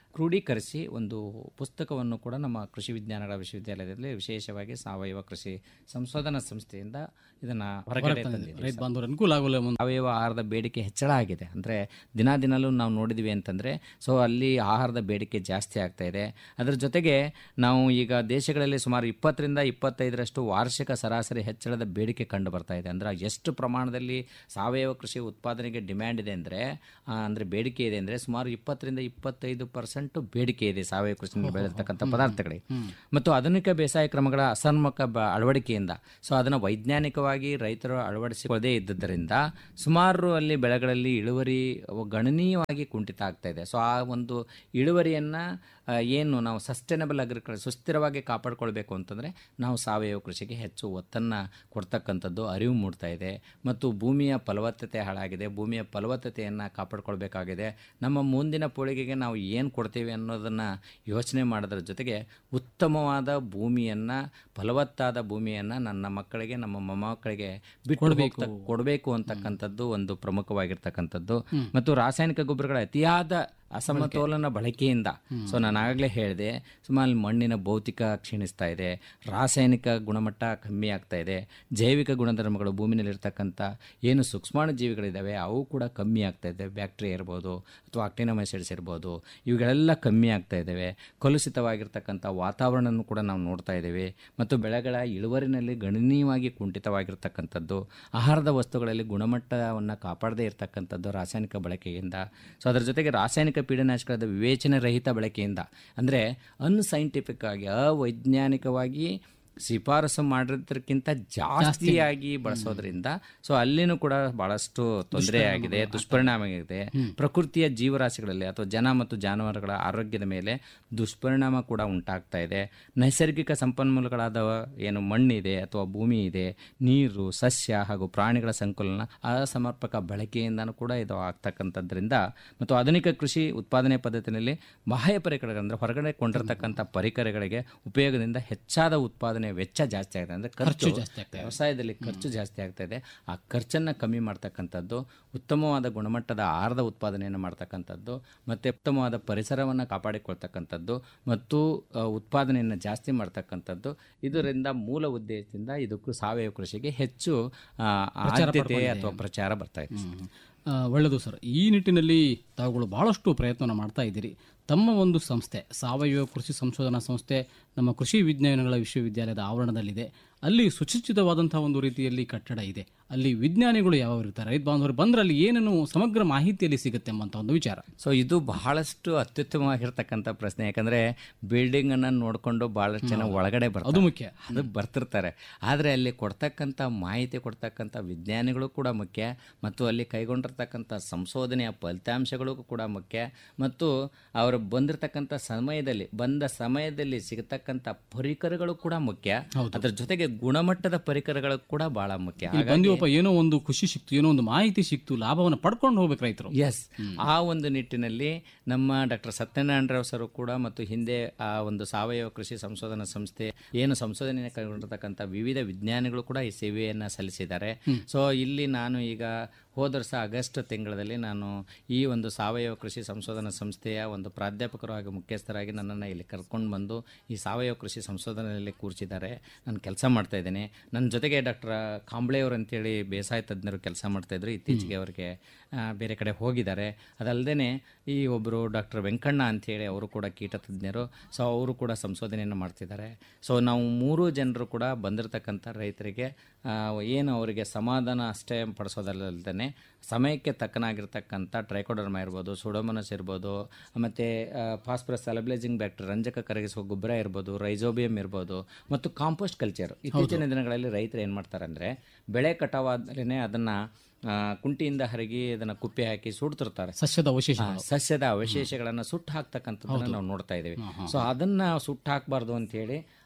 ಕ್ರೋಢೀಕರಿಸಿ ಒಂದು ಪುಸ್ತಕವನ್ನು ಕೂಡ ನಮ್ಮ ಕೃಷಿ ವಿಜ್ಞಾನಗಳ ವಿಶ್ವವಿದ್ಯಾಲಯದಲ್ಲಿ ವಿಶೇಷವಾಗಿ ಸಾವಯವ ಕೃಷಿ ಸಂಶೋಧನಾ ಸಂಸ್ಥೆಯಿಂದ ಇದನ್ನು ಹೊರಗಡೆ ತಂದಿದ್ದೀವಿ ರೈತ ಬಾಂಧವರು ಅನುಕೂಲ ಆಗೋಲ್ಲ ಒಂದು ಸಾವಯವ ಆಹಾರದ ಬೇಡಿಕೆ ಹೆಚ್ಚಳ ಆಗಿದೆ ಅಂದರೆ ದಿನ ದಿನಲೂ ನಾವು ನೋಡಿದ್ವಿ ಅಂತಂದರೆ ಸೊ ಅಲ್ಲಿ ಆಹಾರದ ಬೇಡಿಕೆ ಜಾಸ್ತಿ ಆಗ್ತಾ ಇದೆ ಅದರ ಜೊತೆಗೆ ನಾವು ಈಗ ದೇಶಗಳಲ್ಲಿ ಸುಮಾರು ಇಪ್ಪತ್ತರಿಂದ ಇಪ್ಪತ್ತೈದರಷ್ಟು ವಾರ್ಷಿಕ ಸರಾಸರಿ ಹೆಚ್ಚಳದ ಬೇಡಿಕೆ ಕಂಡು ಬರ್ತಾ ಇದೆ ಅಂದರೆ ಎಷ್ಟು ಪ್ರಮಾಣದಲ್ಲಿ ಸಾವಯವ ಕೃಷಿ ಉತ್ಪಾದನೆಗೆ ಡಿಮ್ಯಾಂಡ್ ಇದೆ ಅಂದರೆ ಅಂದರೆ ಬೇಡಿಕೆ ಇದೆ ಅಂದರೆ ಸುಮಾರು ಇಪ್ಪತ್ತರಿಂದ ಇಪ್ಪತ್ತೈದು ಪರ್ಸೆಂಟ್ ಬೇಡಿಕೆ ಇದೆ ಸಾವಯವ ಕೃಷಿಯಿಂದ ಬೆಳೆದಿರ್ತಕ್ಕಂಥ ಪದಾರ್ಥಗಳಿಗೆ ಮತ್ತು ಆಧುನಿಕ ಬೇಸಾಯ ಕ್ರಮಗಳ ಅಸನ್ಮುಖ ಬ ಅಳವಡಿಕೆಯಿಂದ ಸೊ ಅದನ್ನು ವೈಜ್ಞಾನಿಕವಾಗಿ ರೈತರು ಅಳವಡಿಸಿಕೊಳ್ಳದೇ ಇದ್ದದ್ದರಿಂದ ಸುಮಾರು ಅಲ್ಲಿ ಬೆಳೆಗಳಲ್ಲಿ ಇಳುವರಿ ಗಣನೀಯವಾಗಿ ಕುಂಠಿತ ಆಗ್ತಾ ಇದೆ ಸೊ ಆ ಒಂದು ಇಳುವರಿಯನ್ನು ಏನು ನಾವು ಸಸ್ಟೈನಬಲ್ ಅಗ್ರಿಕಲ್ಚರ್ ಸುಸ್ಥಿರವಾಗಿ ಕಾಪಾಡ್ಕೊಳ್ಬೇಕು ಅಂತಂದರೆ ನಾವು ಸಾವಯವ ಕೃಷಿಗೆ ಹೆಚ್ಚು ಒತ್ತನ್ನು ಕೊಡ್ತಕ್ಕಂಥದ್ದು ಅರಿವು ಮೂಡ್ತಾ ಇದೆ ಮತ್ತು ಭೂಮಿಯ ಫಲವತ್ತತೆ ಹಾಳಾಗಿದೆ ಭೂಮಿಯ ಫಲವತ್ತತೆಯನ್ನು ಕಾಪಾಡ್ಕೊಳ್ಬೇಕಾಗಿದೆ ನಮ್ಮ ಮುಂದಿನ ಪೀಳಿಗೆಗೆ ನಾವು ಏನು ಕೊಡ್ತೀವಿ ಅನ್ನೋದನ್ನು ಯೋಚನೆ ಮಾಡೋದ್ರ ಜೊತೆಗೆ ಉತ್ತಮವಾದ ಭೂಮಿಯನ್ನು ಫಲವತ್ತಾದ ಭೂಮಿಯನ್ನು ನನ್ನ ಮಕ್ಕಳಿಗೆ ನಮ್ಮ ಮೊಮ್ಮಕ್ಕಳಿಗೆ ಬಿಟ್ಟು ಹೋಗ್ತಾ ಕೊಡಬೇಕು ಅಂತಕ್ಕಂಥದ್ದು ಒಂದು ಪ್ರಮುಖವಾಗಿರ್ತಕ್ಕಂಥದ್ದು ಮತ್ತು ರಾಸಾಯನಿಕ ಗೊಬ್ಬರಗಳ ಅತಿಯಾದ ಅಸಮತೋಲನ ಬಳಕೆಯಿಂದ ಸೊ ನಾನು ಆಗಲೇ ಹೇಳಿದೆ ಸುಮಾರು ಮಣ್ಣಿನ ಭೌತಿಕ ಕ್ಷೀಣಿಸ್ತಾ ಇದೆ ರಾಸಾಯನಿಕ ಗುಣಮಟ್ಟ ಕಮ್ಮಿ ಆಗ್ತಾ ಇದೆ ಜೈವಿಕ ಗುಣಧರ್ಮಗಳು ಭೂಮಿನಲ್ಲಿರ್ತಕ್ಕಂಥ ಏನು ಸೂಕ್ಷ್ಮಾಣು ಜೀವಿಗಳಿದ್ದಾವೆ ಅವು ಕೂಡ ಕಮ್ಮಿ ಆಗ್ತಾ ಇದೆ ಬ್ಯಾಕ್ಟೀರಿಯಾ ಇರ್ಬೋದು ಅಥವಾ ಆಕ್ಟಿನಮೈಸಿಡ್ಸ್ ಇರ್ಬೋದು ಇವುಗಳೆಲ್ಲ ಕಮ್ಮಿ ಆಗ್ತಾ ಇದ್ದಾವೆ ಕಲುಷಿತವಾಗಿರ್ತಕ್ಕಂಥ ವಾತಾವರಣನೂ ಕೂಡ ನಾವು ನೋಡ್ತಾ ಇದ್ದೀವಿ ಮತ್ತು ಬೆಳೆಗಳ ಇಳುವರಿನಲ್ಲಿ ಗಣನೀಯವಾಗಿ ಕುಂಠಿತವಾಗಿರ್ತಕ್ಕಂಥದ್ದು ಆಹಾರದ ವಸ್ತುಗಳಲ್ಲಿ ಗುಣಮಟ್ಟವನ್ನು ಕಾಪಾಡದೇ ಇರತಕ್ಕಂಥದ್ದು ರಾಸಾಯನಿಕ ಬಳಕೆಯಿಂದ ಸೊ ಅದರ ಜೊತೆಗೆ ರಾಸಾಯನಿಕ ಪೀಡನಾಶಕದ ವಿವೇಚನೆ ರಹಿತ ಬಳಕೆಯಿಂದ ಅಂದರೆ ಅನ್ಸೈಂಟಿಫಿಕ್ ಆಗಿ ಅವೈಜ್ಞಾನಿಕವಾಗಿ ಶಿಫಾರಸು ಮಾಡಿರೋದಕ್ಕಿಂತ ಜಾಸ್ತಿಯಾಗಿ ಬಳಸೋದ್ರಿಂದ ಸೊ ಅಲ್ಲಿನೂ ಕೂಡ ಬಹಳಷ್ಟು ತೊಂದರೆ ಆಗಿದೆ ದುಷ್ಪರಿಣಾಮ ಆಗಿದೆ ಪ್ರಕೃತಿಯ ಜೀವರಾಶಿಗಳಲ್ಲಿ ಅಥವಾ ಜನ ಮತ್ತು ಜಾನುವಾರುಗಳ ಆರೋಗ್ಯದ ಮೇಲೆ ದುಷ್ಪರಿಣಾಮ ಕೂಡ ಉಂಟಾಗ್ತಾ ಇದೆ ನೈಸರ್ಗಿಕ ಸಂಪನ್ಮೂಲಗಳಾದ ಏನು ಮಣ್ಣಿದೆ ಅಥವಾ ಭೂಮಿ ಇದೆ ನೀರು ಸಸ್ಯ ಹಾಗೂ ಪ್ರಾಣಿಗಳ ಸಂಕುಲನ ಅಸಮರ್ಪಕ ಬಳಕೆಯಿಂದನೂ ಕೂಡ ಇದು ಆಗ್ತಕ್ಕಂಥದ್ರಿಂದ ಮತ್ತು ಆಧುನಿಕ ಕೃಷಿ ಉತ್ಪಾದನೆ ಪದ್ಧತಿಯಲ್ಲಿ ಬಾಹ್ಯ ಪರಿಕರಗಳು ಅಂದರೆ ಹೊರಗಡೆ ಕೊಂಡಿರ್ತಕ್ಕಂಥ ಪರಿಕರಗಳಿಗೆ ಉಪಯೋಗದಿಂದ ಹೆಚ್ಚಾದ ಉತ್ಪಾದನೆ ವೆಚ್ಚ ಜಾಸ್ತಿ ಆಗಿದೆ ಅಂದರೆ ಖರ್ಚು ಜಾಸ್ತಿ ಆಗ್ತಾ ವ್ಯವಸಾಯದಲ್ಲಿ ಖರ್ಚು ಜಾಸ್ತಿ ಆಗ್ತಾ ಇದೆ ಆ ಖರ್ಚನ್ನು ಕಮ್ಮಿ ಮಾಡ್ತಕ್ಕಂಥದ್ದು ಉತ್ತಮವಾದ ಗುಣಮಟ್ಟದ ಆಹಾರದ ಉತ್ಪಾದನೆಯನ್ನು ಮಾಡ್ತಕ್ಕಂಥದ್ದು ಮತ್ತು ಉತ್ತಮವಾದ ಪರಿಸರವನ್ನು ಕಾಪಾಡಿಕೊಳ್ತಕ್ಕಂಥದ್ದು ಮತ್ತು ಆ, ಉತ್ಪಾದನೆಯನ್ನು ಜಾಸ್ತಿ ಮಾಡ್ತಕ್ಕಂಥದ್ದು ಇದರಿಂದ ಮೂಲ ಉದ್ದೇಶದಿಂದ ಇದಕ್ಕೂ ಸಾವಯವ ಕೃಷಿಗೆ ಹೆಚ್ಚು ಆ, ಆದ್ಯತೆ ಅಥವಾ ಪ್ರಚಾರ ಬರ್ತಾ ಇದೆ ಆ, ಒಳ್ಳೆಯದು ಸರ್ ಈ ನಿಟ್ಟಿನಲ್ಲಿ ತಾವುಗಳು ಬಹಳಷ್ಟು ಪ್ರಯತ್ನವನ್ನು ಮಾಡ್ತಾ ಇದ್ದೀರಿ ತಮ್ಮ ಒಂದು ಸಂಸ್ಥೆ ಸಾವಯವ ಕೃಷಿ ಸಂಶೋಧನಾ ಸಂಸ್ಥೆ ನಮ್ಮ ಕೃಷಿ ವಿಜ್ಞಾನಗಳ ವಿಶ್ವವಿದ್ಯಾಲಯದ ಆವರಣದಲ್ಲಿದೆ ಅಲ್ಲಿ ಸುಚಿಚಿತವಾದಂತಹ ಒಂದು ರೀತಿಯಲ್ಲಿ ಕಟ್ಟಡ ಇದೆ ಅಲ್ಲಿ ವಿಜ್ಞಾನಿಗಳು ಯಾವ ಇರ್ತಾರೆ ರೈತ ಬಾಂಧವರು ಬಂದ್ರೆ ಅಲ್ಲಿ ಏನೇನು ಸಮಗ್ರ ಮಾಹಿತಿಯಲ್ಲಿ ಸಿಗುತ್ತೆ ಎಂಬಂತ ಒಂದು ವಿಚಾರ ಸೊ ಇದು ಬಹಳಷ್ಟು ಅತ್ಯುತ್ತಮವಾಗಿರ್ತಕ್ಕಂಥ ಪ್ರಶ್ನೆ ಯಾಕಂದರೆ ಬಿಲ್ಡಿಂಗನ್ನು ನೋಡಿಕೊಂಡು ಭಾಳಷ್ಟು ಜನ ಒಳಗಡೆ ಬರ್ತಾರೆ ಅದು ಮುಖ್ಯ ಅದು ಬರ್ತಿರ್ತಾರೆ ಆದರೆ ಅಲ್ಲಿ ಕೊಡ್ತಕ್ಕಂಥ ಮಾಹಿತಿ ಕೊಡ್ತಕ್ಕಂಥ ವಿಜ್ಞಾನಿಗಳು ಕೂಡ ಮುಖ್ಯ ಮತ್ತು ಅಲ್ಲಿ ಕೈಗೊಂಡಿರ್ತಕ್ಕಂಥ ಸಂಶೋಧನೆಯ ಫಲಿತಾಂಶಗಳು ಕೂಡ ಮುಖ್ಯ ಮತ್ತು ಅವರು ಬಂದಿರತಕ್ಕಂಥ ಸಮಯದಲ್ಲಿ ಬಂದ ಸಮಯದಲ್ಲಿ ಸಿಗತಕ್ಕಂಥ ಪರಿಕರಗಳು ಕೂಡ ಮುಖ್ಯ ಅದರ ಜೊತೆಗೆ ಗುಣಮಟ್ಟದ ಪರಿಕರಗಳು ಕೂಡ ಬಹಳ ಮುಖ್ಯ ಇಲ್ಲಿ ಬಂದಿವಪ್ಪ ಏನೋ ಒಂದು ಖುಷಿ ಸಿಕ್ತು ಏನೋ ಒಂದು ಮಾಹಿತಿ ಸಿಕ್ತು ಲಾಭವನ್ನು ಪಡ್ಕೊಂಡು ಹೋಗ್ಬೇಕು ರೈತರು ಎಸ್ ಆ ಒಂದು ನಿಟ್ಟಿನಲ್ಲಿ ನಮ್ಮ ಡಾಕ್ಟರ್ ಸತ್ಯನಾರಾಯಣ ರಾವ್ ಸರ್ ಕೂಡ ಮತ್ತು ಹಿಂದೆ ಆ ಒಂದು ಸಾವಯವ ಕೃಷಿ ಸಂಶೋಧನಾ ಸಂಸ್ಥೆ ಏನು ಸಂಶೋಧನೆ ಕೈಗೊಂಡಿರ್ತಕ್ಕಂಥ ವಿವಿಧ ವಿಜ್ಞಾನಿಗಳು ಕೂಡ ಈ ಸೇವೆಯನ್ನು ಸಲ್ಲಿಸಿದ್ದಾರೆ ಸೊ ಇಲ್ಲಿ ನಾನು ಈಗ ಹೋದ ವರ್ಷ ಆಗಸ್ಟ್ ತಿಂಗಳಲ್ಲಿ ನಾನು ಈ ಒಂದು ಸಾವಯವ ಕೃಷಿ ಸಂಶೋಧನಾ ಸಂಸ್ಥೆಯ ಒಂದು ಪ್ರಾಧ್ಯಾಪಕರು ಹಾಗೂ ಮುಖ್ಯಸ್ಥರಾಗಿ ನನ್ನನ್ನು ಇಲ್ಲಿ ಕರ್ಕೊಂಡು ಬಂದು ಈ ಸಾವಯವ ಕೃಷಿ ಸಂಶೋಧನೆಯಲ್ಲಿ ಕೂರಿಸಿದ್ದಾರೆ ನಾನು ಕೆಲಸ ಮಾಡ್ತಾ ಇದ್ದೇನೆ ನನ್ನ ಜೊತೆಗೆ ಡಾಕ್ಟರ್ ಕಾಂಬ್ಳೆಯವರು ಅಂತೇಳಿ ಬೇಸಾಯ ತಜ್ಞರು ಕೆಲಸ ಮಾಡ್ತಾಯಿದ್ರು ಇತ್ತೀಚೆಗೆ ಅವರಿಗೆ ಆ, ಬೇರೆ ಕಡೆ ಹೋಗಿದ್ದಾರೆ ಅದಲ್ಲದೆ ಈ ಒಬ್ಬರು ಡಾಕ್ಟರ್ ವೆಂಕಣ್ಣ ಅಂಥೇಳಿ ಅವರು ಕೂಡ ಕೀಟ ತಜ್ಞರು ಸೊ ಅವರು ಕೂಡ ಸಂಶೋಧನೆಯನ್ನು ಮಾಡ್ತಿದ್ದಾರೆ ಸೊ ನಾವು ಮೂರು ಜನರು ಕೂಡ ಬಂದಿರತಕ್ಕಂಥ ರೈತರಿಗೆ ಆ, ಏನು ಅವರಿಗೆ ಸಮಾಧಾನ ಅಷ್ಟೇ ಪಡಿಸೋದಲ್ಲದೇ ಸಮಯಕ್ಕೆ ತಕ್ಕನಾಗಿರ್ತಕ್ಕಂಥ ಟ್ರೈಕೋಡರ್ಮ ಇರ್ಬೋದು ಸುಡೋಮನಸ್ ಇರ್ಬೋದು ಮತ್ತು ಫಾಸ್ಫರಸ್ ಸೆಲಬ್ಲೈಸಿಂಗ್ ಬ್ಯಾಕ್ಟರ್ ರಂಜಕ ಕರಗಿಸುವ ಗೊಬ್ಬರ ಇರ್ಬೋದು ರೈಸೋಬಿಯಂ ಇರ್ಬೋದು ಮತ್ತು ಕಾಂಪೋಸ್ಟ್ ಕಲ್ಚರ್ ಇತ್ತೀಚಿನ ದಿನಗಳಲ್ಲಿ ರೈತರು ಏನು ಮಾಡ್ತಾರೆ ಅಂದರೆ ಬೆಳೆ ಕಟಾವಾದ್ರೇ ಅದನ್ನು ಕುಂಟಿಯಿಂದ ಹರಗಿ ಅದನ್ನು ಕುಪ್ಪೆ ಹಾಕಿ ಸುಡ್ತಿರ್ತಾರೆ ಸಸ್ಯದ ಅವಶೇಷ ಆ, ಸಸ್ಯದ ಅವಶೇಷಗಳನ್ನು ಸುಟ್ಟು ಹಾಕ್ತಕ್ಕಂಥದ್ದನ್ನ ನಾವು ನೋಡ್ತಾ ಇದ್ದೀವಿ ಸೊ ಅದನ್ನ ಸುಟ್ಟು ಹಾಕಬಾರ್ದು ಅಂತೇಳಿ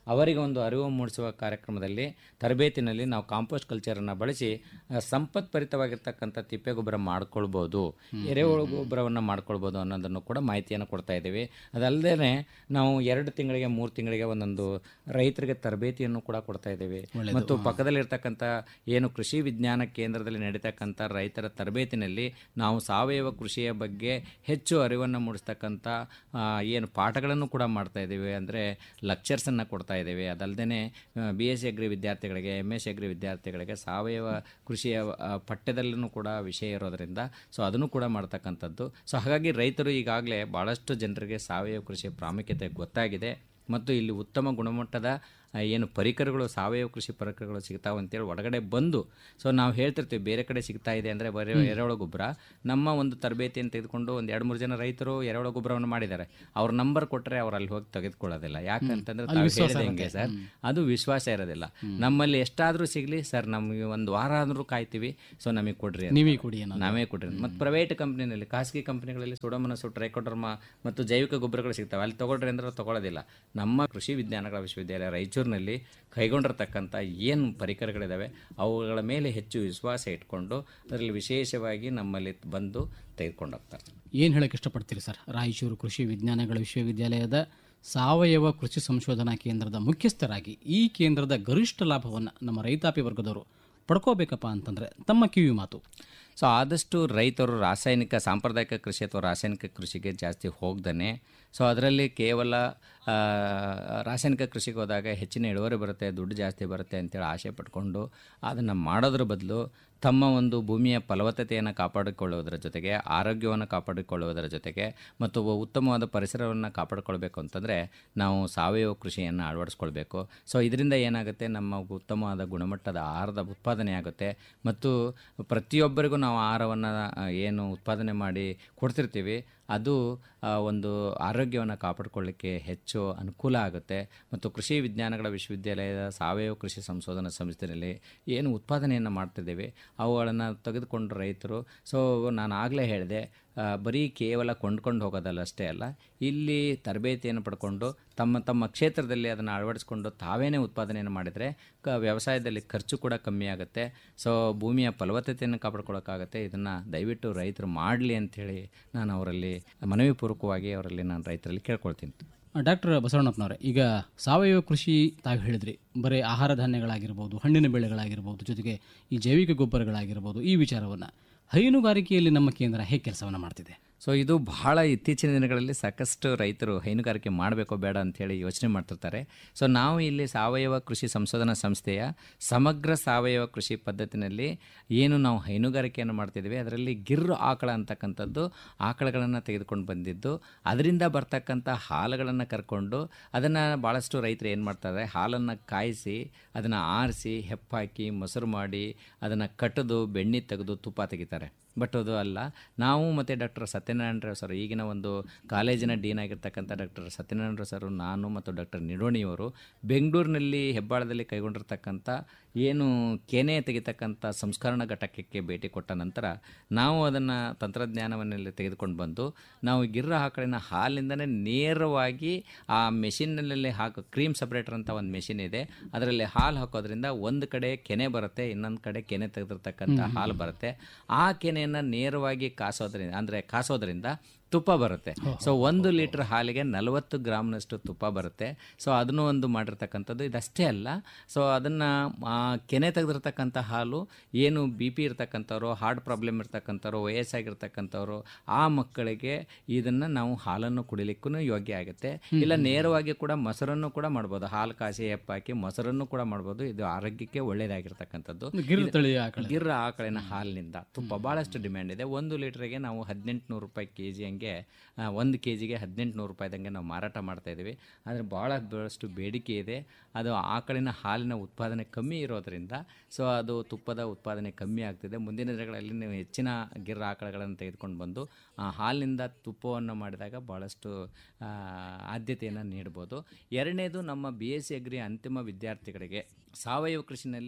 ಅವರಿಗೆ ಒಂದು ಅರಿವು ಮೂಡಿಸುವ ಕಾರ್ಯಕ್ರಮದಲ್ಲಿ ತರಬೇತಿನಲ್ಲಿ ನಾವು ಕಾಂಪೋಸ್ಟ್ ಕಲ್ಚರನ್ನು ಬಳಸಿ ಆ, ಸಂಪತ್ಭರಿತವಾಗಿರ್ತಕ್ಕಂಥ ತಿಪ್ಪೆ ಗೊಬ್ಬರ ಮಾಡ್ಕೊಳ್ಬೋದು ಎರೆಹುಳು ಗೊಬ್ಬರವನ್ನು ಮಾಡ್ಕೊಳ್ಬೋದು ಅನ್ನೋದನ್ನು ಕೂಡ ಮಾಹಿತಿಯನ್ನು ಕೊಡ್ತಾ ಇದ್ದೀವಿ ಅದಲ್ಲದೆ ನಾವು ಎರಡು ತಿಂಗಳಿಗೆ ಮೂರು ತಿಂಗಳಿಗೆ ಒಂದೊಂದು ರೈತರಿಗೆ ತರಬೇತಿಯನ್ನು ಕೂಡ ಕೊಡ್ತಾ ಇದ್ದೀವಿ ಮತ್ತು ಪಕ್ಕದಲ್ಲಿರ್ತಕ್ಕಂಥ ಏನು ಕೃಷಿ ವಿಜ್ಞಾನ ಕೇಂದ್ರದಲ್ಲಿ ನಡೀತಕ್ಕಂಥ ರೈತರ ತರಬೇತಿನಲ್ಲಿ ನಾವು ಸಾವಯವ ಕೃಷಿಯ ಬಗ್ಗೆ ಹೆಚ್ಚು ಅರಿವನ್ನು ಮೂಡಿಸ್ತಕ್ಕಂಥ ಆ, ಏನು ಪಾಠಗಳನ್ನು ಕೂಡ ಮಾಡ್ತಾ ಇದ್ದೀವಿ ಅಂದರೆ ಲೆಕ್ಚರ್ಸನ್ನು ಕೊಡ್ತಾ ಇದ್ದೀವಿ ಅದಲ್ಲದೆ ಬಿ ಎಸ್ ಸಿ ಅಗ್ರಿ ವಿದ್ಯಾರ್ಥಿಗಳಿಗೆ ಎಮ್ ಎಸ್ ಸಿ ಅಗ್ರಿ ವಿದ್ಯಾರ್ಥಿಗಳಿಗೆ ಸಾವಯವ ಕೃಷಿಯ ಆ, ಪಠ್ಯದಲ್ಲೂ ಕೂಡ ವಿಷಯ ಇರೋದರಿಂದ ಸೊ ಅದನ್ನು ಕೂಡ ಮಾಡ್ತಕ್ಕಂಥದ್ದು ಸೊ ಹಾಗಾಗಿ ರೈತರು ಈಗಾಗಲೇ ಭಾಳಷ್ಟು ಜನರಿಗೆ ಸಾವಯವ ಕೃಷಿಯ ಪ್ರಾಮುಖ್ಯತೆ ಗೊತ್ತಾಗಿದೆ ಮತ್ತು ಇಲ್ಲಿ ಉತ್ತಮ ಗುಣಮಟ್ಟದ ಆ, ಏನು ಪರಿಕರಗಳು ಸಾವಯವ ಕೃಷಿ ಪರಿಕರಗಳು ಸಿಗ್ತಾವೆ ಅಂತೇಳಿ ಹೊರಗಡೆ ಬಂದು ಸೊ ನಾವು ಹೇಳ್ತಿರ್ತೀವಿ ಬೇರೆ ಕಡೆ ಸಿಗ್ತಾ ಇದೆ ಅಂದರೆ ಬರೀ ಎರೆಹುಳ ಗೊಬ್ಬರ ನಮ್ಮ ಒಂದು ತರಬೇತಿಯನ್ನು ತೆಗೆದುಕೊಂಡು ಒಂದು ಎರಡು ಮೂರು ಜನ ರೈತರು ಎರೆಹುಳ ಗೊಬ್ಬರವನ್ನು ಮಾಡಿದ್ದಾರೆ ಅವ್ರ ನಂಬರ್ ಕೊಟ್ಟರೆ ಅವ್ರು ಅಲ್ಲಿ ಹೋಗಿ ತೆಗೆದುಕೊಳ್ಳೋದಿಲ್ಲ ಯಾಕಂತಂದ್ರೆ ತಾವು ಹೇಳಿದೆ ಹೆಂಗೆ ಸರ್ ಅದು ವಿಶ್ವಾಸ ಇರೋದಿಲ್ಲ ನಮ್ಮಲ್ಲಿ ಎಷ್ಟಾದರೂ ಸಿಗಲಿ ಸರ್ ನಮಗೆ ಒಂದು ವಾರ ಆದರೂ ಕಾಯ್ತೀವಿ ಸೊ ನಮಗೆ ಕೊಡ್ರಿ ಅಂತ. ನೀವೇ ಕೊಡಿ ಅನ್ನೋದು ನಾವೇ ಕೊಡ್ರಿ ಮತ್ತು ಪ್ರೈವೇಟ್ ಕಂಪ್ನಿನಲ್ಲಿ ಖಾಸಗಿ ಕಂಪ್ನಿಗಳಲ್ಲಿ ಸುಡಮನಸ್ಸು ಟ್ರೈಕೋಡರ್ಮ ಮತ್ತು ಜೈವಿಕ ಗೊಬ್ಬರಗಳು ಸಿಗ್ತವೆ ಅಲ್ಲಿ ತಗೊಳ್ರಿ ಅಂದ್ರೆ ಅವ್ರು ತಗೊಳ್ಳೋದಿಲ್ಲ ನಮ್ಮ ಕೃಷಿ ವಿಜ್ಞಾನಗಳ ವಿಶ್ವವಿದ್ಯಾಲಯ ರಾಯಚೂರಿನಲ್ಲಿ ಕೈಗೊಂಡಿರ್ತಕ್ಕಂಥ ಏನು ಪರಿಕರಗಳಿದ್ದಾವೆ ಅವುಗಳ ಮೇಲೆ ಹೆಚ್ಚು ವಿಶ್ವಾಸ ಇಟ್ಕೊಂಡು ಅದರಲ್ಲಿ ವಿಶೇಷವಾಗಿ ನಮ್ಮಲ್ಲಿ ಬಂದು ತೆಗೆದುಕೊಂಡು ಹೋಗ್ತಾರೆ ಏನು ಹೇಳಕ್ಕೆ ಇಷ್ಟಪಡ್ತೀರಿ ಸರ್ ರಾಯಚೂರು ಕೃಷಿ ವಿಜ್ಞಾನಗಳ ವಿಶ್ವವಿದ್ಯಾಲಯದ ಸಾವಯವ ಕೃಷಿ ಸಂಶೋಧನಾ ಕೇಂದ್ರದ ಮುಖ್ಯಸ್ಥರಾಗಿ ಈ ಕೇಂದ್ರದ ಗರಿಷ್ಠ ಲಾಭವನ್ನು ನಮ್ಮ ರೈತಾಪಿ ವರ್ಗದವರು ಪಡ್ಕೋಬೇಕಪ್ಪ ಅಂತಂದ್ರೆ ತಮ್ಮ ಕಿವಿ ಮಾತು ಸೊ ಆದಷ್ಟು ರೈತರು ರಾಸಾಯನಿಕ ಸಾಂಪ್ರದಾಯಿಕ ಕೃಷಿ ಅಥವಾ ರಾಸಾಯನಿಕ ಕೃಷಿಗೆ ಜಾಸ್ತಿ ಹೋಗ್ದೇ ಸೊ ಅದರಲ್ಲಿ ಕೇವಲ ಆ, ರಾಸಾಯನಿಕ ಕೃಷಿಗೆ ಹೋದಾಗ ಹೆಚ್ಚಿನ ಇಳುವರಿ ಬರುತ್ತೆ ದುಡ್ಡು ಜಾಸ್ತಿ ಬರುತ್ತೆ ಅಂತೇಳಿ ಆಸೆ ಪಟ್ಕೊಂಡು ಅದನ್ನು ಮಾಡೋದ್ರ ಬದಲು ತಮ್ಮ ಒಂದು ಭೂಮಿಯ ಫಲವತ್ತತೆಯನ್ನು ಕಾಪಾಡಿಕೊಳ್ಳುವುದರ ಜೊತೆಗೆ ಆರೋಗ್ಯವನ್ನು ಕಾಪಾಡಿಕೊಳ್ಳುವುದರ ಜೊತೆಗೆ ಮತ್ತು ಉತ್ತಮವಾದ ಪರಿಸರವನ್ನು ಕಾಪಾಡಿಕೊಳ್ಬೇಕು ಅಂತಂದರೆ ನಾವು ಸಾವಯವ ಕೃಷಿಯನ್ನು ಅಳವಡಿಸ್ಕೊಳ್ಬೇಕು ಸೊ ಇದರಿಂದ ಏನಾಗುತ್ತೆ ನಮ್ಮ ಉತ್ತಮವಾದ ಗುಣಮಟ್ಟದ ಆಹಾರದ ಉತ್ಪಾದನೆ ಆಗುತ್ತೆ ಮತ್ತು ಪ್ರತಿಯೊಬ್ಬರಿಗೂ ನಾವು ಆಹಾರವನ್ನು ಏನು ಉತ್ಪಾದನೆ ಮಾಡಿ ಕೊಡ್ತಿರ್ತೀವಿ ಅದು ಆ, ಒಂದು ಆರೋಗ್ಯವನ್ನು ಕಾಪಾಡಿಕೊಳ್ಳಿಕ್ಕೆ ಹೆಚ್ಚು ಅನುಕೂಲ ಆಗುತ್ತೆ ಮತ್ತು ಕೃಷಿ ವಿಜ್ಞಾನಗಳ ವಿಶ್ವವಿದ್ಯಾಲಯದ ಸಾವಯವ ಕೃಷಿ ಸಂಶೋಧನಾ ಸಂಸ್ಥೆಯಲ್ಲಿ ಏನು ಉತ್ಪಾದನೆಯನ್ನು ಮಾಡ್ತಿದ್ದೇವೆ ಅವುಗಳನ್ನು ತೆಗೆದುಕೊಂಡು ರೈತರು ಸೊ ನಾನು ಆಗಲೇ ಹೇಳಿದೆ ಆ, ಬರೀ ಕೇವಲ ಕೊಂಡ್ಕೊಂಡು ಹೋಗೋದಲ್ಲ ಅಷ್ಟೇ ಅಲ್ಲ ಇಲ್ಲಿ ತರಬೇತಿಯನ್ನು ಪಡ್ಕೊಂಡು ತಮ್ಮ ತಮ್ಮ ಕ್ಷೇತ್ರದಲ್ಲಿ ಅದನ್ನು ಅಳವಡಿಸ್ಕೊಂಡು ತಾವೇನೇ ಉತ್ಪಾದನೆಯನ್ನು ಮಾಡಿದರೆ ಕ ವ್ಯವಸಾಯದಲ್ಲಿ ಖರ್ಚು ಕೂಡ ಕಮ್ಮಿ ಆಗುತ್ತೆ ಸೊ ಭೂಮಿಯ ಫಲವತ್ತತೆಯನ್ನು ಕಾಪಾಡ್ಕೊಳ್ಳೋಕ್ಕಾಗತ್ತೆ ಇದನ್ನು ದಯವಿಟ್ಟು ರೈತರು ಮಾಡಲಿ ಅಂಥೇಳಿ ನಾನು ಅವರಲ್ಲಿ ಮನವಿ ಪೂರ್ವಕವಾಗಿ ಅವರಲ್ಲಿ ನಾನು ರೈತರಲ್ಲಿ ಕೇಳ್ಕೊಳ್ತೀನಿ ಡಾಕ್ಟರ್ ಬಸವಣ್ಣಪ್ಪನವರೇ ಈಗ ಸಾವಯವ ಕೃಷಿ ತಾವು ಹೇಳಿದ್ರಿ ಬರೀ ಆಹಾರ ಧಾನ್ಯಗಳಾಗಿರ್ಬೋದು ಹಣ್ಣಿನ ಬೆಳೆಗಳಾಗಿರ್ಬೋದು ಜೊತೆಗೆ ಈ ಜೈವಿಕ ಗೊಬ್ಬರಗಳಾಗಿರ್ಬೋದು ಈ ವಿಚಾರವನ್ನು ಹೈನುಗಾರಿಕೆಯಲ್ಲಿ ನಮ್ಮ ಕೇಂದ್ರ ಹೇಗೆ ಕೆಲಸವನ್ನು ಮಾಡ್ತಿದೆ ಸೊ ಇದು ಬಹಳ ಇತ್ತೀಚಿನ ದಿನಗಳಲ್ಲಿ ಸಾಕಷ್ಟು ರೈತರು ಹೈನುಗಾರಿಕೆ ಮಾಡಬೇಕೋ ಬೇಡ ಅಂಥೇಳಿ ಯೋಚನೆ ಮಾಡ್ತಿರ್ತಾರೆ ಸೊ ನಾವು ಇಲ್ಲಿ ಸಾವಯವ ಕೃಷಿ ಸಂಶೋಧನಾ ಸಂಸ್ಥೆಯ ಸಮಗ್ರ ಸಾವಯವ ಕೃಷಿ ಪದ್ಧತಿನಲ್ಲಿ ಏನು ನಾವು ಹೈನುಗಾರಿಕೆಯನ್ನು ಮಾಡ್ತಿದ್ದೀವಿ ಅದರಲ್ಲಿ ಗಿರ್ರು ಆಕಳ ಅಂತಕ್ಕಂಥದ್ದು ಆಕಳಗಳನ್ನು ತೆಗೆದುಕೊಂಡು ಬಂದಿದ್ದು ಅದರಿಂದ ಬರ್ತಕ್ಕಂಥ ಹಾಲುಗಳನ್ನು ಕರ್ಕೊಂಡು ಅದನ್ನು ಭಾಳಷ್ಟು ರೈತರು ಏನು ಮಾಡ್ತಾರೆ ಹಾಲನ್ನು ಕಾಯಿಸಿ ಅದನ್ನು ಆರಿಸಿ ಹೆಪ್ಪಾಕಿ ಮೊಸರು ಮಾಡಿ ಅದನ್ನು ಕಟ್ಟದು ಬೆಣ್ಣೆ ತೆಗೆದು ತುಪ್ಪ ತೆಗಿತಾರೆ ಬಟ್ ಅದು ಅಲ್ಲ ನಾವು ಮತ್ತು ಡಾಕ್ಟರ್ ಸತ್ಯನಾರಾಯಣ ರಾವ್ ಸರ್ ಈಗಿನ ಒಂದು ಕಾಲೇಜಿನ ಡೀನ್ ಆಗಿರ್ತಕ್ಕಂಥ ಡಾಕ್ಟರ್ ಸತ್ಯನಾರಾಯಣ ರಾವ್ ಸರ್ ನಾನು ಮತ್ತು ಡಾಕ್ಟರ್ ನಿಡೋಣಿಯವರು ಬೆಂಗಳೂರಿನಲ್ಲಿ ಹೆಬ್ಬಾಳದಲ್ಲಿ ಕೈಗೊಂಡಿರ್ತಕ್ಕಂಥ ಏನು ಕೆನೆ ತೆಗಿತಕ್ಕಂಥ ಸಂಸ್ಕರಣಾ ಘಟಕಕ್ಕೆ ಭೇಟಿ ಕೊಟ್ಟ ನಂತರ ನಾವು ಅದನ್ನು ತಂತ್ರಜ್ಞಾನವನ್ನೆಲ್ಲ ತೆಗೆದುಕೊಂಡು ಬಂದು ನಾವು ಗಿರ್ರ ಆಕಳಿನ ಹಾಲಿಂದನೇ ನೇರವಾಗಿ ಆ ಮೆಷಿನ್ನಲ್ಲಿ ಹಾಕೋ ಕ್ರೀಮ್ ಸಪ್ರೇಟರ್ ಅಂತ ಒಂದು ಮೆಷಿನ್ ಇದೆ ಅದರಲ್ಲಿ ಹಾಲು ಹಾಕೋದ್ರಿಂದ ಒಂದು ಕಡೆ ಕೆನೆ ಬರುತ್ತೆ ಇನ್ನೊಂದು ಕಡೆ ಕೆನೆ ತೆಗೆದಿರ್ತಕ್ಕಂಥ ಹಾಲು ಬರುತ್ತೆ ಆ ಕೆನೆಯನ್ನು ನೇರವಾಗಿ ಕಾಸೋದ್ರಿಂದ ಅಂದರೆ ಕಾಸೋದ್ರಿಂದ ತುಪ್ಪ ಬರುತ್ತೆ ಸೊ ಒಂದು ಲೀಟ್ರ್ ಹಾಲಿಗೆ ನಲವತ್ತು ಗ್ರಾಮ್ನಷ್ಟು ತುಪ್ಪ ಬರುತ್ತೆ ಸೊ ಅದನ್ನು ಒಂದು ಮಾಡಿರ್ತಕ್ಕಂಥದ್ದು ಇದಷ್ಟೇ ಅಲ್ಲ ಸೊ ಅದನ್ನು ಕೆನೆ ತೆಗೆದಿರ್ತಕ್ಕಂಥ ಹಾಲು ಏನು ಬಿ ಪಿ ಇರ್ತಕ್ಕಂಥವ್ರು ಹಾರ್ಟ್ ಪ್ರಾಬ್ಲಮ್ ಇರ್ತಕ್ಕಂಥವ್ರು ವಯಸ್ಸಾಗಿರ್ತಕ್ಕಂಥವ್ರು ಆ ಮಕ್ಕಳಿಗೆ ಇದನ್ನು ನಾವು ಹಾಲನ್ನು ಕುಡಿಲಿಕ್ಕೂ ಯೋಗ್ಯ ಆಗುತ್ತೆ ಇಲ್ಲ ನೇರವಾಗಿ ಕೂಡ ಮೊಸರನ್ನು ಕೂಡ ಮಾಡ್ಬೋದು ಹಾಲು ಕಾಸಿ ಹೆಪ್ಪಾಕಿ ಮೊಸರನ್ನು ಕೂಡ ಮಾಡ್ಬೋದು ಇದು ಆರೋಗ್ಯಕ್ಕೆ ಒಳ್ಳೆಯದಾಗಿರ್ತಕ್ಕಂಥದ್ದು ಗಿರ್ ತಳಿಯ ಆಕಳ ಗಿರ್ರ ಆಕಳಿನ ಹಾಲಿನಿಂದ ತುಪ್ಪ ಭಾಳಷ್ಟು ಡಿಮ್ಯಾಂಡ್ ಇದೆ ಒಂದು ಲೀಟ್ರಿಗೆ ನಾವು ಹದಿನೆಂಟು ನೂರು ರೂಪಾಯಿ ಕೆ ಜಿ ಹಂಗೆ ಆ, ಒಂದು ಕೆ ಜಿಗೆ ಹದಿನೆಂಟು ನೂರು ರೂಪಾಯಿದಂಗೆ ನಾವು ಮಾರಾಟ ಮಾಡ್ತಾ ಇದ್ದೀವಿ ಆದರೆ ಭಾಳ ಭಾಳಷ್ಟು ಬೇಡಿಕೆ ಇದೆ ಅದು ಆಕಳಿನ ಹಾಲಿನ ಉತ್ಪಾದನೆ ಕಮ್ಮಿ ಇರೋದರಿಂದ ಸೊ ಅದು ತುಪ್ಪದ ಉತ್ಪಾದನೆ ಕಮ್ಮಿ ಆಗ್ತಿದೆ ಮುಂದಿನ ದಿನಗಳಲ್ಲಿ ನೀವು ಹೆಚ್ಚಿನ ಗಿರ್ರ ಆಕಳಗಳನ್ನು ತೆಗೆದುಕೊಂಡು ಬಂದು ಆ ಹಾಲಿನಿಂದ ತುಪ್ಪವನ್ನು ಮಾಡಿದಾಗ ಭಾಳಷ್ಟು ಆ, ಆದ್ಯತೆಯನ್ನು ನೀಡ್ಬೋದು ಎರಡನೇದು ನಮ್ಮ ಬಿ ಎಸ್ ಸಿ ಅಗ್ರಿ ಅಂತಿಮ ವಿದ್ಯಾರ್ಥಿಗಳಿಗೆ ಸಾವಯವ ಕೃಷಿನಲ್ಲಿ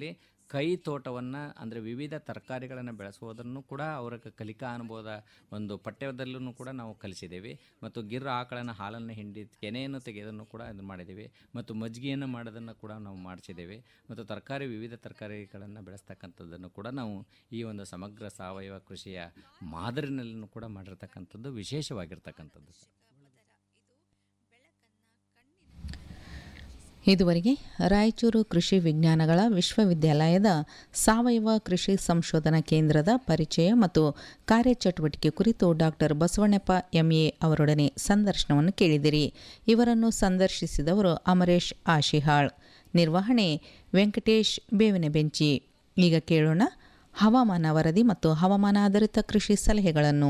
ಕೈ ತೋಟವನ್ನು ಅಂದರೆ ವಿವಿಧ ತರಕಾರಿಗಳನ್ನು ಬೆಳೆಸುವುದನ್ನು ಕೂಡ ಅವರ ಕ- ಕಲಿಕಾ ಅನುಭವದ ಒಂದು ಪಠ್ಯದಲ್ಲೂ ಕೂಡ ನಾವು ಕಲಿಸಿದ್ದೇವೆ ಮತ್ತು ಗಿರ್ ಆಕಳನ ಹಾಲನ್ನು ಹಿಂಡಿ ಕೆನೆಯನ್ನು ತೆಗೆಯೋದನ್ನು ಕೂಡ ಇದು ಮಾಡಿದ್ದೇವೆ ಮತ್ತು ಮಜ್ಜಿಗೆಯನ್ನು ಮಾಡೋದನ್ನು ಕೂಡ ನಾವು ಮಾಡಿಸಿದ್ದೇವೆ ಮತ್ತು ತರಕಾರಿ ವಿವಿಧ ತರಕಾರಿಗಳನ್ನು ಬೆಳೆಸ್ತಕ್ಕಂಥದ್ದನ್ನು ಕೂಡ ನಾವು ಈ ಒಂದು ಸಮಗ್ರ ಸಾವಯವ ಕೃಷಿಯ ಮಾದರಿನಲ್ಲೂ ಕೂಡ ಮಾಡಿರ್ತಕ್ಕಂಥದ್ದು ವಿಶೇಷವಾಗಿರ್ತಕ್ಕಂಥದ್ದು ಇದುವರೆಗೆ ರಾಯಚೂರು ಕೃಷಿ ವಿಜ್ಞಾನಗಳ ವಿಶ್ವವಿದ್ಯಾಲಯದ ಸಾವಯವ ಕೃಷಿ ಸಂಶೋಧನಾ ಕೇಂದ್ರದ ಪರಿಚಯ ಮತ್ತು ಕಾರ್ಯಚಟುವಟಿಕೆ ಕುರಿತು ಡಾಕ್ಟರ್ ಬಸವಣ್ಣಪ್ಪ ಎಂಎ ಅವರೊಡನೆ ಸಂದರ್ಶನವನ್ನು ಕೇಳಿದಿರಿ ಇವರನ್ನು ಸಂದರ್ಶಿಸಿದವರು ಅಮರೇಶ್ ಆಶಿಹಾಳ್ ನಿರ್ವಹಣೆ ವೆಂಕಟೇಶ್ ಬೇವಿನ ಬೆಂಚಿ ಈಗ ಕೇಳೋಣ ಹವಾಮಾನ ವರದಿ ಮತ್ತು ಹವಾಮಾನ ಆಧಾರಿತ ಕೃಷಿ ಸಲಹೆಗಳನ್ನು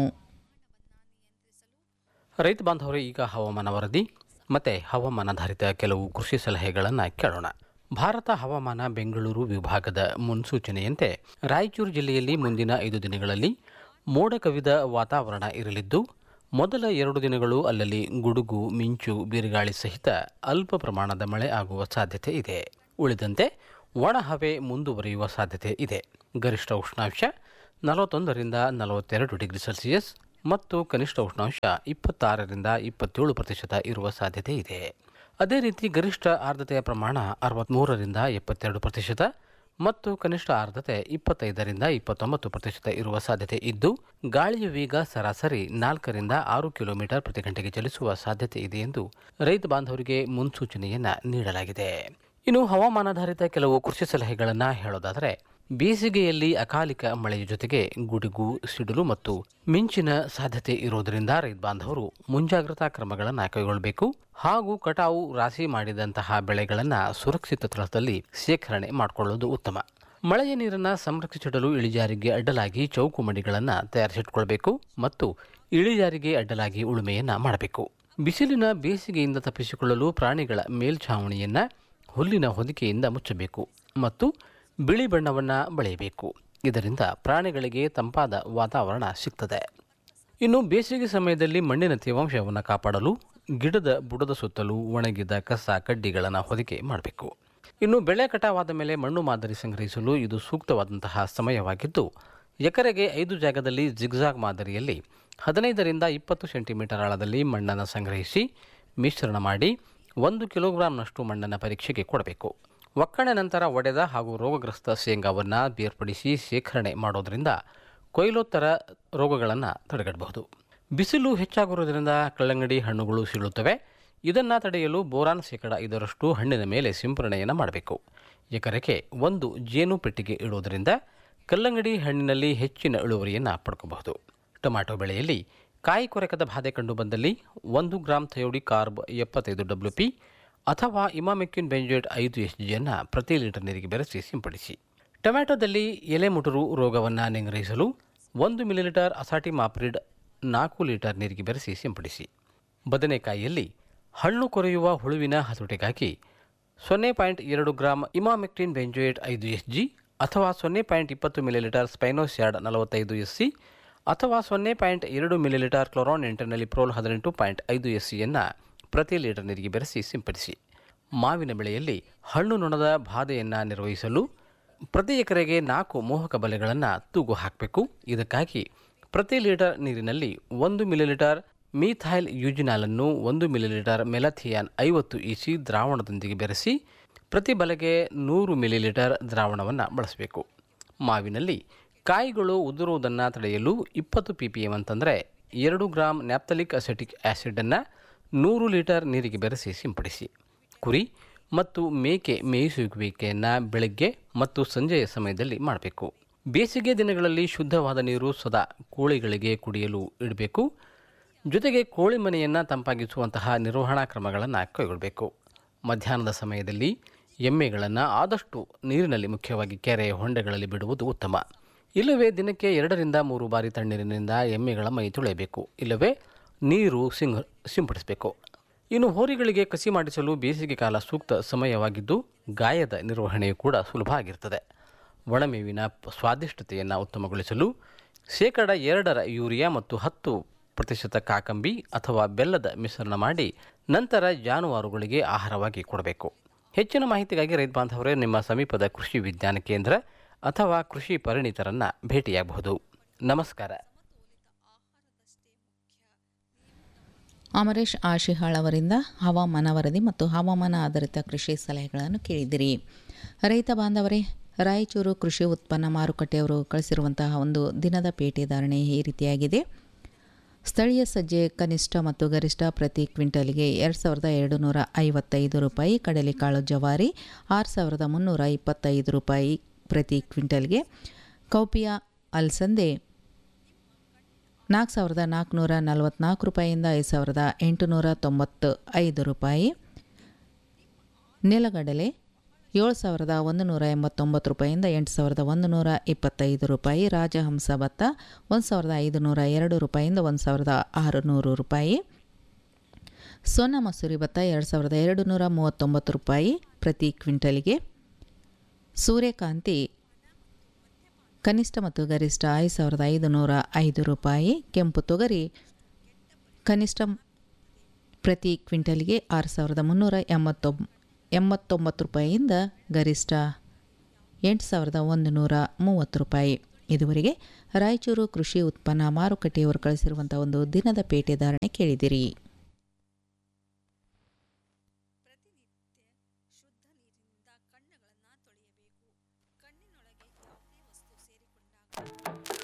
ರೈತ ಬಾಂಧವರು ಈಗ ಹವಾಮಾನ ವರದಿ ಮತ್ತು ಹವಾಮಾನಾಧಾರಿತ ಕೆಲವು ಕೃಷಿ ಸಲಹೆಗಳನ್ನು ಕೇಳೋಣ ಭಾರತ ಹವಾಮಾನ ಬೆಂಗಳೂರು ವಿಭಾಗದ ಮುನ್ಸೂಚನೆಯಂತೆ ರಾಯಚೂರು ಜಿಲ್ಲೆಯಲ್ಲಿ ಮುಂದಿನ ಐದು ದಿನಗಳಲ್ಲಿ ಮೋಡ ಕವಿದ ವಾತಾವರಣ ಇರಲಿದ್ದು ಮೊದಲ ಎರಡು ದಿನಗಳು ಅಲ್ಲಲ್ಲಿ ಗುಡುಗು ಮಿಂಚು ಬಿರುಗಾಳಿ ಸಹಿತ ಅಲ್ಪ ಪ್ರಮಾಣದ ಮಳೆ ಆಗುವ ಸಾಧ್ಯತೆ ಇದೆ ಉಳಿದಂತೆ ಒಣ ಹವೆ ಮುಂದುವರಿಯುವ ಸಾಧ್ಯತೆ ಇದೆ ಗರಿಷ್ಠ ಉಷ್ಣಾಂಶ ನಲವತ್ತೊಂದರಿಂದ ನಲವತ್ತೆರಡು ಡಿಗ್ರಿ ಸೆಲ್ಸಿಯಸ್ ಮತ್ತು ಕನಿಷ್ಠ ಉಷ್ಣಾಂಶ ಇಪ್ಪತ್ತಾರರಿಂದ ಇಪ್ಪತ್ತೇಳು ಪ್ರತಿಶತ ಇರುವ ಸಾಧ್ಯತೆ ಇದೆ ಅದೇ ರೀತಿ ಗರಿಷ್ಠ ಆರ್ದ್ರತೆಯ ಪ್ರಮಾಣ ಅರವತ್ತ್ಮೂರರಿಂದ ಎಪ್ಪತ್ತೆರಡು ಪ್ರತಿಶತ ಮತ್ತು ಕನಿಷ್ಠ ಆರ್ದ್ರತೆ ಇಪ್ಪತ್ತೈದರಿಂದ ಇಪ್ಪತ್ತೊಂಬತ್ತು ಪ್ರತಿಶತ ಇರುವ ಸಾಧ್ಯತೆ ಇದ್ದು ಗಾಳಿಯ ವೇಗ ಸರಾಸರಿ ನಾಲ್ಕರಿಂದ ಆರು ಕಿಲೋಮೀಟರ್ ಪ್ರತಿ ಗಂಟೆಗೆ ಚಲಿಸುವ ಸಾಧ್ಯತೆ ಇದೆ ಎಂದು ರೈತ ಬಾಂಧವರಿಗೆ ಮುನ್ಸೂಚನೆಯನ್ನ ನೀಡಲಾಗಿದೆ ಇನ್ನು ಹವಾಮಾನಾಧಾರಿತ ಕೆಲವು ಕೃಷಿ ಸಲಹೆಗಳನ್ನು ಹೇಳೋದಾದರೆ ಬೇಸಿಗೆಯಲ್ಲಿ ಅಕಾಲಿಕ ಮಳೆಯ ಜೊತೆಗೆ ಗುಡುಗು ಸಿಡಿಲು ಮತ್ತು ಮಿಂಚಿನ ಸಾಧ್ಯತೆ ಇರುವುದರಿಂದ ರೈತ ಬಾಂಧವರು ಮುಂಜಾಗ್ರತಾ ಕ್ರಮಗಳನ್ನು ಕೈಗೊಳ್ಳಬೇಕು ಹಾಗೂ ಕಟಾವು ರಾಶಿ ಮಾಡಿದಂತಹ ಬೆಳೆಗಳನ್ನು ಸುರಕ್ಷಿತ ಸ್ಥಳದಲ್ಲಿ ಶೇಖರಣೆ ಮಾಡಿಕೊಳ್ಳುವುದು ಉತ್ತಮ ಮಳೆಯ ನೀರನ್ನು ಸಂರಕ್ಷಿಸಿಡಲು ಇಳಿಜಾರಿಗೆ ಅಡ್ಡಲಾಗಿ ಚೌಕು ಮಡಿಗಳನ್ನು ತಯಾರಿಸಿಟ್ಕೊಳ್ಬೇಕು ಮತ್ತು ಇಳಿಜಾರಿಗೆ ಅಡ್ಡಲಾಗಿ ಉಳುಮೆಯನ್ನು ಮಾಡಬೇಕು ಬಿಸಿಲಿನ ಬೇಸಿಗೆಯಿಂದ ತಪ್ಪಿಸಿಕೊಳ್ಳಲು ಪ್ರಾಣಿಗಳ ಮೇಲ್ಛಾವಣಿಯನ್ನು ಹುಲ್ಲಿನ ಹೊದಿಕೆಯಿಂದ ಮುಚ್ಚಬೇಕು ಮತ್ತು ಬಿಳಿ ಬಣ್ಣವನ್ನು ಬಳೆಯಬೇಕು ಇದರಿಂದ ಪ್ರಾಣಿಗಳಿಗೆ ತಂಪಾದ ವಾತಾವರಣ ಸಿಗ್ತದೆ ಇನ್ನು ಬೇಸಿಗೆ ಸಮಯದಲ್ಲಿ ಮಣ್ಣಿನ ತೇವಾಂಶವನ್ನು ಕಾಪಾಡಲು ಗಿಡದ ಬುಡದ ಸುತ್ತಲೂ ಒಣಗಿದ ಕಸ ಕಡ್ಡಿಗಳನ್ನು ಹೊದಿಕೆ ಮಾಡಬೇಕು ಇನ್ನು ಬೆಳೆ ಕಟಾವಾದ ಮೇಲೆ ಮಣ್ಣು ಮಾದರಿ ಸಂಗ್ರಹಿಸಲು ಇದು ಸೂಕ್ತವಾದಂತಹ ಸಮಯವಾಗಿದ್ದು ಎಕರೆಗೆ ಐದು ಜಾಗದಲ್ಲಿ ಜಿಗ್ಜಾಗ್ ಮಾದರಿಯಲ್ಲಿ ಹದಿನೈದರಿಂದ ಇಪ್ಪತ್ತು ಸೆಂಟಿಮೀಟರ್ ಆಳದಲ್ಲಿ ಮಣ್ಣನ್ನು ಸಂಗ್ರಹಿಸಿ ಮಿಶ್ರಣ ಮಾಡಿ ಒಂದು ಕಿಲೋಗ್ರಾಂನಷ್ಟು ಮಣ್ಣನ್ನು ಪರೀಕ್ಷೆಗೆ ಕೊಡಬೇಕು ಒಕ್ಕಣೆ ನಂತರ ಒಡೆದ ಹಾಗೂ ರೋಗಗ್ರಸ್ತ ಶೇಂಗಾವನ್ನು ಬೇರ್ಪಡಿಸಿ ಶೇಖರಣೆ ಮಾಡೋದರಿಂದ ಕೊಯ್ಲೋತ್ತರ ರೋಗಗಳನ್ನು ತಡೆಗಟ್ಟಬಹುದು ಬಿಸಿಲು ಹೆಚ್ಚಾಗಿರುವುದರಿಂದ ಕಲ್ಲಂಗಡಿ ಹಣ್ಣುಗಳು ಸೀಳುತ್ತವೆ ಇದನ್ನು ತಡೆಯಲು ಬೋರಾನ್ ಶೇಕಡ ಐದರಷ್ಟು ಹಣ್ಣಿನ ಮೇಲೆ ಸಿಂಪರಣೆಯನ್ನು ಮಾಡಬೇಕು ಎಕರೆಗೆ ಒಂದು ಜೇನು ಪೆಟ್ಟಿಗೆ ಇಡುವುದರಿಂದ ಕಲ್ಲಂಗಡಿ ಹಣ್ಣಿನಲ್ಲಿ ಹೆಚ್ಚಿನ ಇಳುವರಿಯನ್ನು ಪಡ್ಕೋಬಹುದು ಟೊಮ್ಯಾಟೊ ಬೆಳೆಯಲ್ಲಿ ಕಾಯಿ ಕೊರಕದ ಬಾಧೆ ಕಂಡುಬಂದಲ್ಲಿ ಒಂದು ಗ್ರಾಂ ಥಯೋಡಿ ಕಾರ್ಬ್ ಎಪ್ಪತ್ತೈದು ಡಬ್ಲ್ಯೂ ಪಿ ಅಥವಾ ಇಮಾಮೆಕ್ಯೂನ್ ಬೆಂಜೋಯೇಟ್ ಐದು ಎಸ್ ಜಿಯನ್ನು ಪ್ರತಿ ಲೀಟರ್ ನೀರಿಗೆ ಬೆರೆಸಿ ಸಿಂಪಡಿಸಿ ಟೊಮ್ಯಾಟೊದಲ್ಲಿ ಎಲೆ ಮುಟುರು ರೋಗವನ್ನು ನಿಗ್ರಹಿಸಲು ಒಂದು ಮಿಲಿಲೀಟರ್ ಅಸಾಟಿ ಮಾಪ್ರಿಡ್ ನಾಲ್ಕು ಲೀಟರ್ ನೀರಿಗೆ ಬೆರೆಸಿ ಸಿಂಪಡಿಸಿ ಬದನೆಕಾಯಿಯಲ್ಲಿ ಹಣ್ಣು ಕೊರೆಯುವ ಹುಳುವಿನ ಹತೋಟಿಗಾಗಿ ಸೊನ್ನೆ ಪಾಯಿಂಟ್ ಎರಡು ಗ್ರಾಂ ಇಮಾಮೆಕ್ಟಿನ್ ಬೆಂಜೋಯೇಟ್ ಐದು ಎಸ್ ಜಿ ಅಥವಾ ಸೊನ್ನೆ ಪಾಯಿಂಟ್ ಇಪ್ಪತ್ತು ಮಿಲಿಲೀಟರ್ ಸ್ಪೈನೋಸ್ಯಾಡ್ ನಲವತ್ತೈದು ಎಸ್ ಸಿ ಅಥವಾ ಸೊನ್ನೆ ಪಾಯಿಂಟ್ ಎರಡು ಮಿಲಿಲೀಟರ್ ಕ್ಲೋರಾನ್ ಇಂಟರ್ನಲ್ಲಿ ಪ್ರೋಲ್ ಹದಿನೆಂಟು ಪಾಯಿಂಟ್ ಐದು ಎಸ್ ಸಿಯನ್ನು ಪ್ರತಿ ಲೀಟರ್ ನೀರಿಗೆ ಬೆರೆಸಿ ಸಿಂಪಡಿಸಿ ಮಾವಿನ ಬೆಳೆಯಲ್ಲಿ ಹಣ್ಣು ನೊಣದ ಬಾಧೆಯನ್ನು ನಿರ್ವಹಿಸಲು ಪ್ರತಿ ಎಕರೆಗೆ ನಾಲ್ಕು ಮೋಹಕ ಬಲೆಗಳನ್ನು ತೂಗು ಹಾಕಬೇಕು ಇದಕ್ಕಾಗಿ ಪ್ರತಿ ಲೀಟರ್ ನೀರಿನಲ್ಲಿ ಒಂದು ಮಿಲಿಲೀಟರ್ ಮೀಥೈಲ್ ಯೂಜಿನಾಲನ್ನು ಒಂದು ಮಿಲಿಲೀಟರ್ ಮೆಲಥಿಯಾನ್ ಐವತ್ತು ಇಸಿ ದ್ರಾವಣದೊಂದಿಗೆ ಬೆರೆಸಿ ಪ್ರತಿ ಬಲೆಗೆ ನೂರು ಮಿಲಿಲೀಟರ್ ದ್ರಾವಣವನ್ನು ಬಳಸಬೇಕು ಮಾವಿನಲ್ಲಿ ಕಾಯಿಗಳು ಉದುರುವುದನ್ನು ತಡೆಯಲು ಇಪ್ಪತ್ತು ಪಿ ಪಿ ಎಮ್ ಅಂತಂದರೆ ಎರಡು ಗ್ರಾಂ ನ್ಯಾಪ್ತಲಿಕ್ ಅಸೆಟಿಕ್ ಆ್ಯಸಿಡನ್ನು ನೂರು ಲೀಟರ್ ನೀರಿಗೆ ಬೆರೆಸಿ ಸಿಂಪಡಿಸಿ ಕುರಿ ಮತ್ತು ಮೇಕೆ ಮೇಯಿಸುವಿಕೆಯನ್ನು ಬೆಳಗ್ಗೆ ಮತ್ತು ಸಂಜೆಯ ಸಮಯದಲ್ಲಿ ಮಾಡಬೇಕು ಬೇಸಿಗೆ ದಿನಗಳಲ್ಲಿ ಶುದ್ಧವಾದ ನೀರು ಸದಾ ಕೋಳಿಗಳಿಗೆ ಕುಡಿಯಲು ಇಡಬೇಕು ಜೊತೆಗೆ ಕೋಳಿ ಮನೆಯನ್ನು ತಂಪಾಗಿಸುವಂತಹ ನಿರ್ವಹಣಾ ಕ್ರಮಗಳನ್ನು ಕೈಗೊಳ್ಳಬೇಕು ಮಧ್ಯಾಹ್ನದ ಸಮಯದಲ್ಲಿ ಎಮ್ಮೆಗಳನ್ನು ಆದಷ್ಟು ನೀರಿನಲ್ಲಿ ಮುಖ್ಯವಾಗಿ ಕೆರೆ ಹೊಂಡೆಗಳಲ್ಲಿ ಬಿಡುವುದು ಉತ್ತಮ ಇಲ್ಲವೇ ದಿನಕ್ಕೆ ಎರಡರಿಂದ ಮೂರು ಬಾರಿ ತಣ್ಣೀರಿನಿಂದ ಎಮ್ಮೆಗಳ ಮೈ ತೊಳೆಯಬೇಕು ಇಲ್ಲವೇ ನೀರು ಸಿಂಗ್ ಸಿಂಪಡಿಸಬೇಕು ಇನ್ನು ಹೋರಿಗಳಿಗೆ ಕಸಿ ಮಾಡಿಸಲು ಬೇಸಿಗೆ ಕಾಲ ಸೂಕ್ತ ಸಮಯವಾಗಿದ್ದು ಗಾಯದ ನಿರ್ವಹಣೆಯು ಕೂಡ ಸುಲಭ ಆಗಿರ್ತದೆ ಒಣಮೇವಿನ ಪ- ಸ್ವಾದಿಷ್ಟತೆಯನ್ನು ಉತ್ತಮಗೊಳಿಸಲು ಶೇಕಡ ಎರಡರ ಯೂರಿಯಾ ಮತ್ತು ಹತ್ತು ಪ್ರತಿಶತ ಕಾಕಂಬಿ ಅಥವಾ ಬೆಲ್ಲದ ಮಿಶ್ರಣ ಮಾಡಿ ನಂತರ ಜಾನುವಾರುಗಳಿಗೆ ಆಹಾರವಾಗಿ ಕೊಡಬೇಕು ಹೆಚ್ಚಿನ ಮಾಹಿತಿಗಾಗಿ ರೈತ ಬಾಂಧವರೇ ನಿಮ್ಮ ಸಮೀಪದ ಕೃಷಿ ವಿಜ್ಞಾನ ಕೇಂದ್ರ ಅಥವಾ ಕೃಷಿ ಪರಿಣಿತರನ್ನು ಭೇಟಿಯಾಗಬಹುದು ನಮಸ್ಕಾರ ಅಮರೇಶ್ ಆಶಿಹಾಳ್ ಅವರಿಂದ ಹವಾಮಾನ ವರದಿ ಮತ್ತು ಹವಾಮಾನ ಆಧಾರಿತ ಕೃಷಿ ಸಲಹೆಗಳನ್ನು ಕೇಳಿದಿರಿ ರೈತ ಬಾಂಧವರೇ ರಾಯಚೂರು ಕೃಷಿ ಉತ್ಪನ್ನ ಮಾರುಕಟ್ಟೆಯವರು ಕಳಿಸಿರುವಂತಹ ಒಂದು ದಿನದ ಪೇಟೆ ಧಾರಣೆ ಈ ರೀತಿಯಾಗಿದೆ ಸ್ಥಳೀಯ ಸಜ್ಜೆ ಕನಿಷ್ಠ ಮತ್ತು ಗರಿಷ್ಠ ಪ್ರತಿ ಕ್ವಿಂಟಲ್ಗೆ ಎರಡು ಸಾವಿರದ ಎರಡು ನೂರ ಐವತ್ತೈದು ರೂಪಾಯಿ ಕಡಲೆಕಾಳು ಜವಾರಿ ಆರು ಸಾವಿರದ ಮುನ್ನೂರ ಇಪ್ಪತ್ತೈದು ರೂಪಾಯಿ ಪ್ರತಿ ಕ್ವಿಂಟಲ್ಗೆ ಕೌಪಿಯ ಅಲ್ಸಂದೆ ನಾಲ್ಕು ಸಾವಿರದ ನಾಲ್ಕುನೂರ ನಲವತ್ತ್ನಾಲ್ಕು ರೂಪಾಯಿಯಿಂದ ಐದು ಸಾವಿರದ ಎಂಟುನೂರ ತೊಂಬತ್ತು ಐದು ರೂಪಾಯಿ ನೆಲಗಡಲೆ ಏಳು ಸಾವಿರದ ಒಂದು ನೂರ ಎಂಬತ್ತೊಂಬತ್ತು ರೂಪಾಯಿಯಿಂದ ಎಂಟು ಸಾವಿರದ ಒಂದು ನೂರ ಇಪ್ಪತ್ತೈದು ರೂಪಾಯಿ ರಾಜಹಂಸ ಭತ್ತ ಒಂದು ಸಾವಿರದ ಐದು ನೂರ ಎರಡು ರೂಪಾಯಿಯಿಂದ ಒಂದು ಸಾವಿರದ ಆರುನೂರು ರೂಪಾಯಿ ಸೋನಾ ಮಸೂರಿ ಭತ್ತ ಎರಡು ಸಾವಿರದ ಎರಡು ನೂರ ಮೂವತ್ತೊಂಬತ್ತು ರೂಪಾಯಿ ಪ್ರತಿ ಕ್ವಿಂಟಲ್ಗೆ ಸೂರ್ಯಕಾಂತಿ ಕನಿಷ್ಠ ಮತ್ತು ಗರಿಷ್ಠ ಐದು ಸಾವಿರದ ಐದು ನೂರ ಐದು ರೂಪಾಯಿ ಕೆಂಪು ತೊಗರಿ ಕನಿಷ್ಠ ಪ್ರತಿ ಕ್ವಿಂಟಲ್ಗೆ ಆರು ಸಾವಿರದ ಮುನ್ನೂರ ಎಂಬತ್ತೊಂಬ ಎಂಬತ್ತೊಂಬತ್ತು ರೂಪಾಯಿಯಿಂದ ಗರಿಷ್ಠ ಎಂಟು ಸಾವಿರದ ಒಂದು ನೂರ ಮೂವತ್ತು ರೂಪಾಯಿ ಇದುವರೆಗೆ ರಾಯಚೂರು ಕೃಷಿ ಉತ್ಪನ್ನ ಮಾರುಕಟ್ಟೆಯವರು ಕಳಿಸಿರುವಂಥ ಒಂದು ದಿನದ ಪೇಟೆ ಧಾರಣೆ ಕೇಳಿದಿರಿ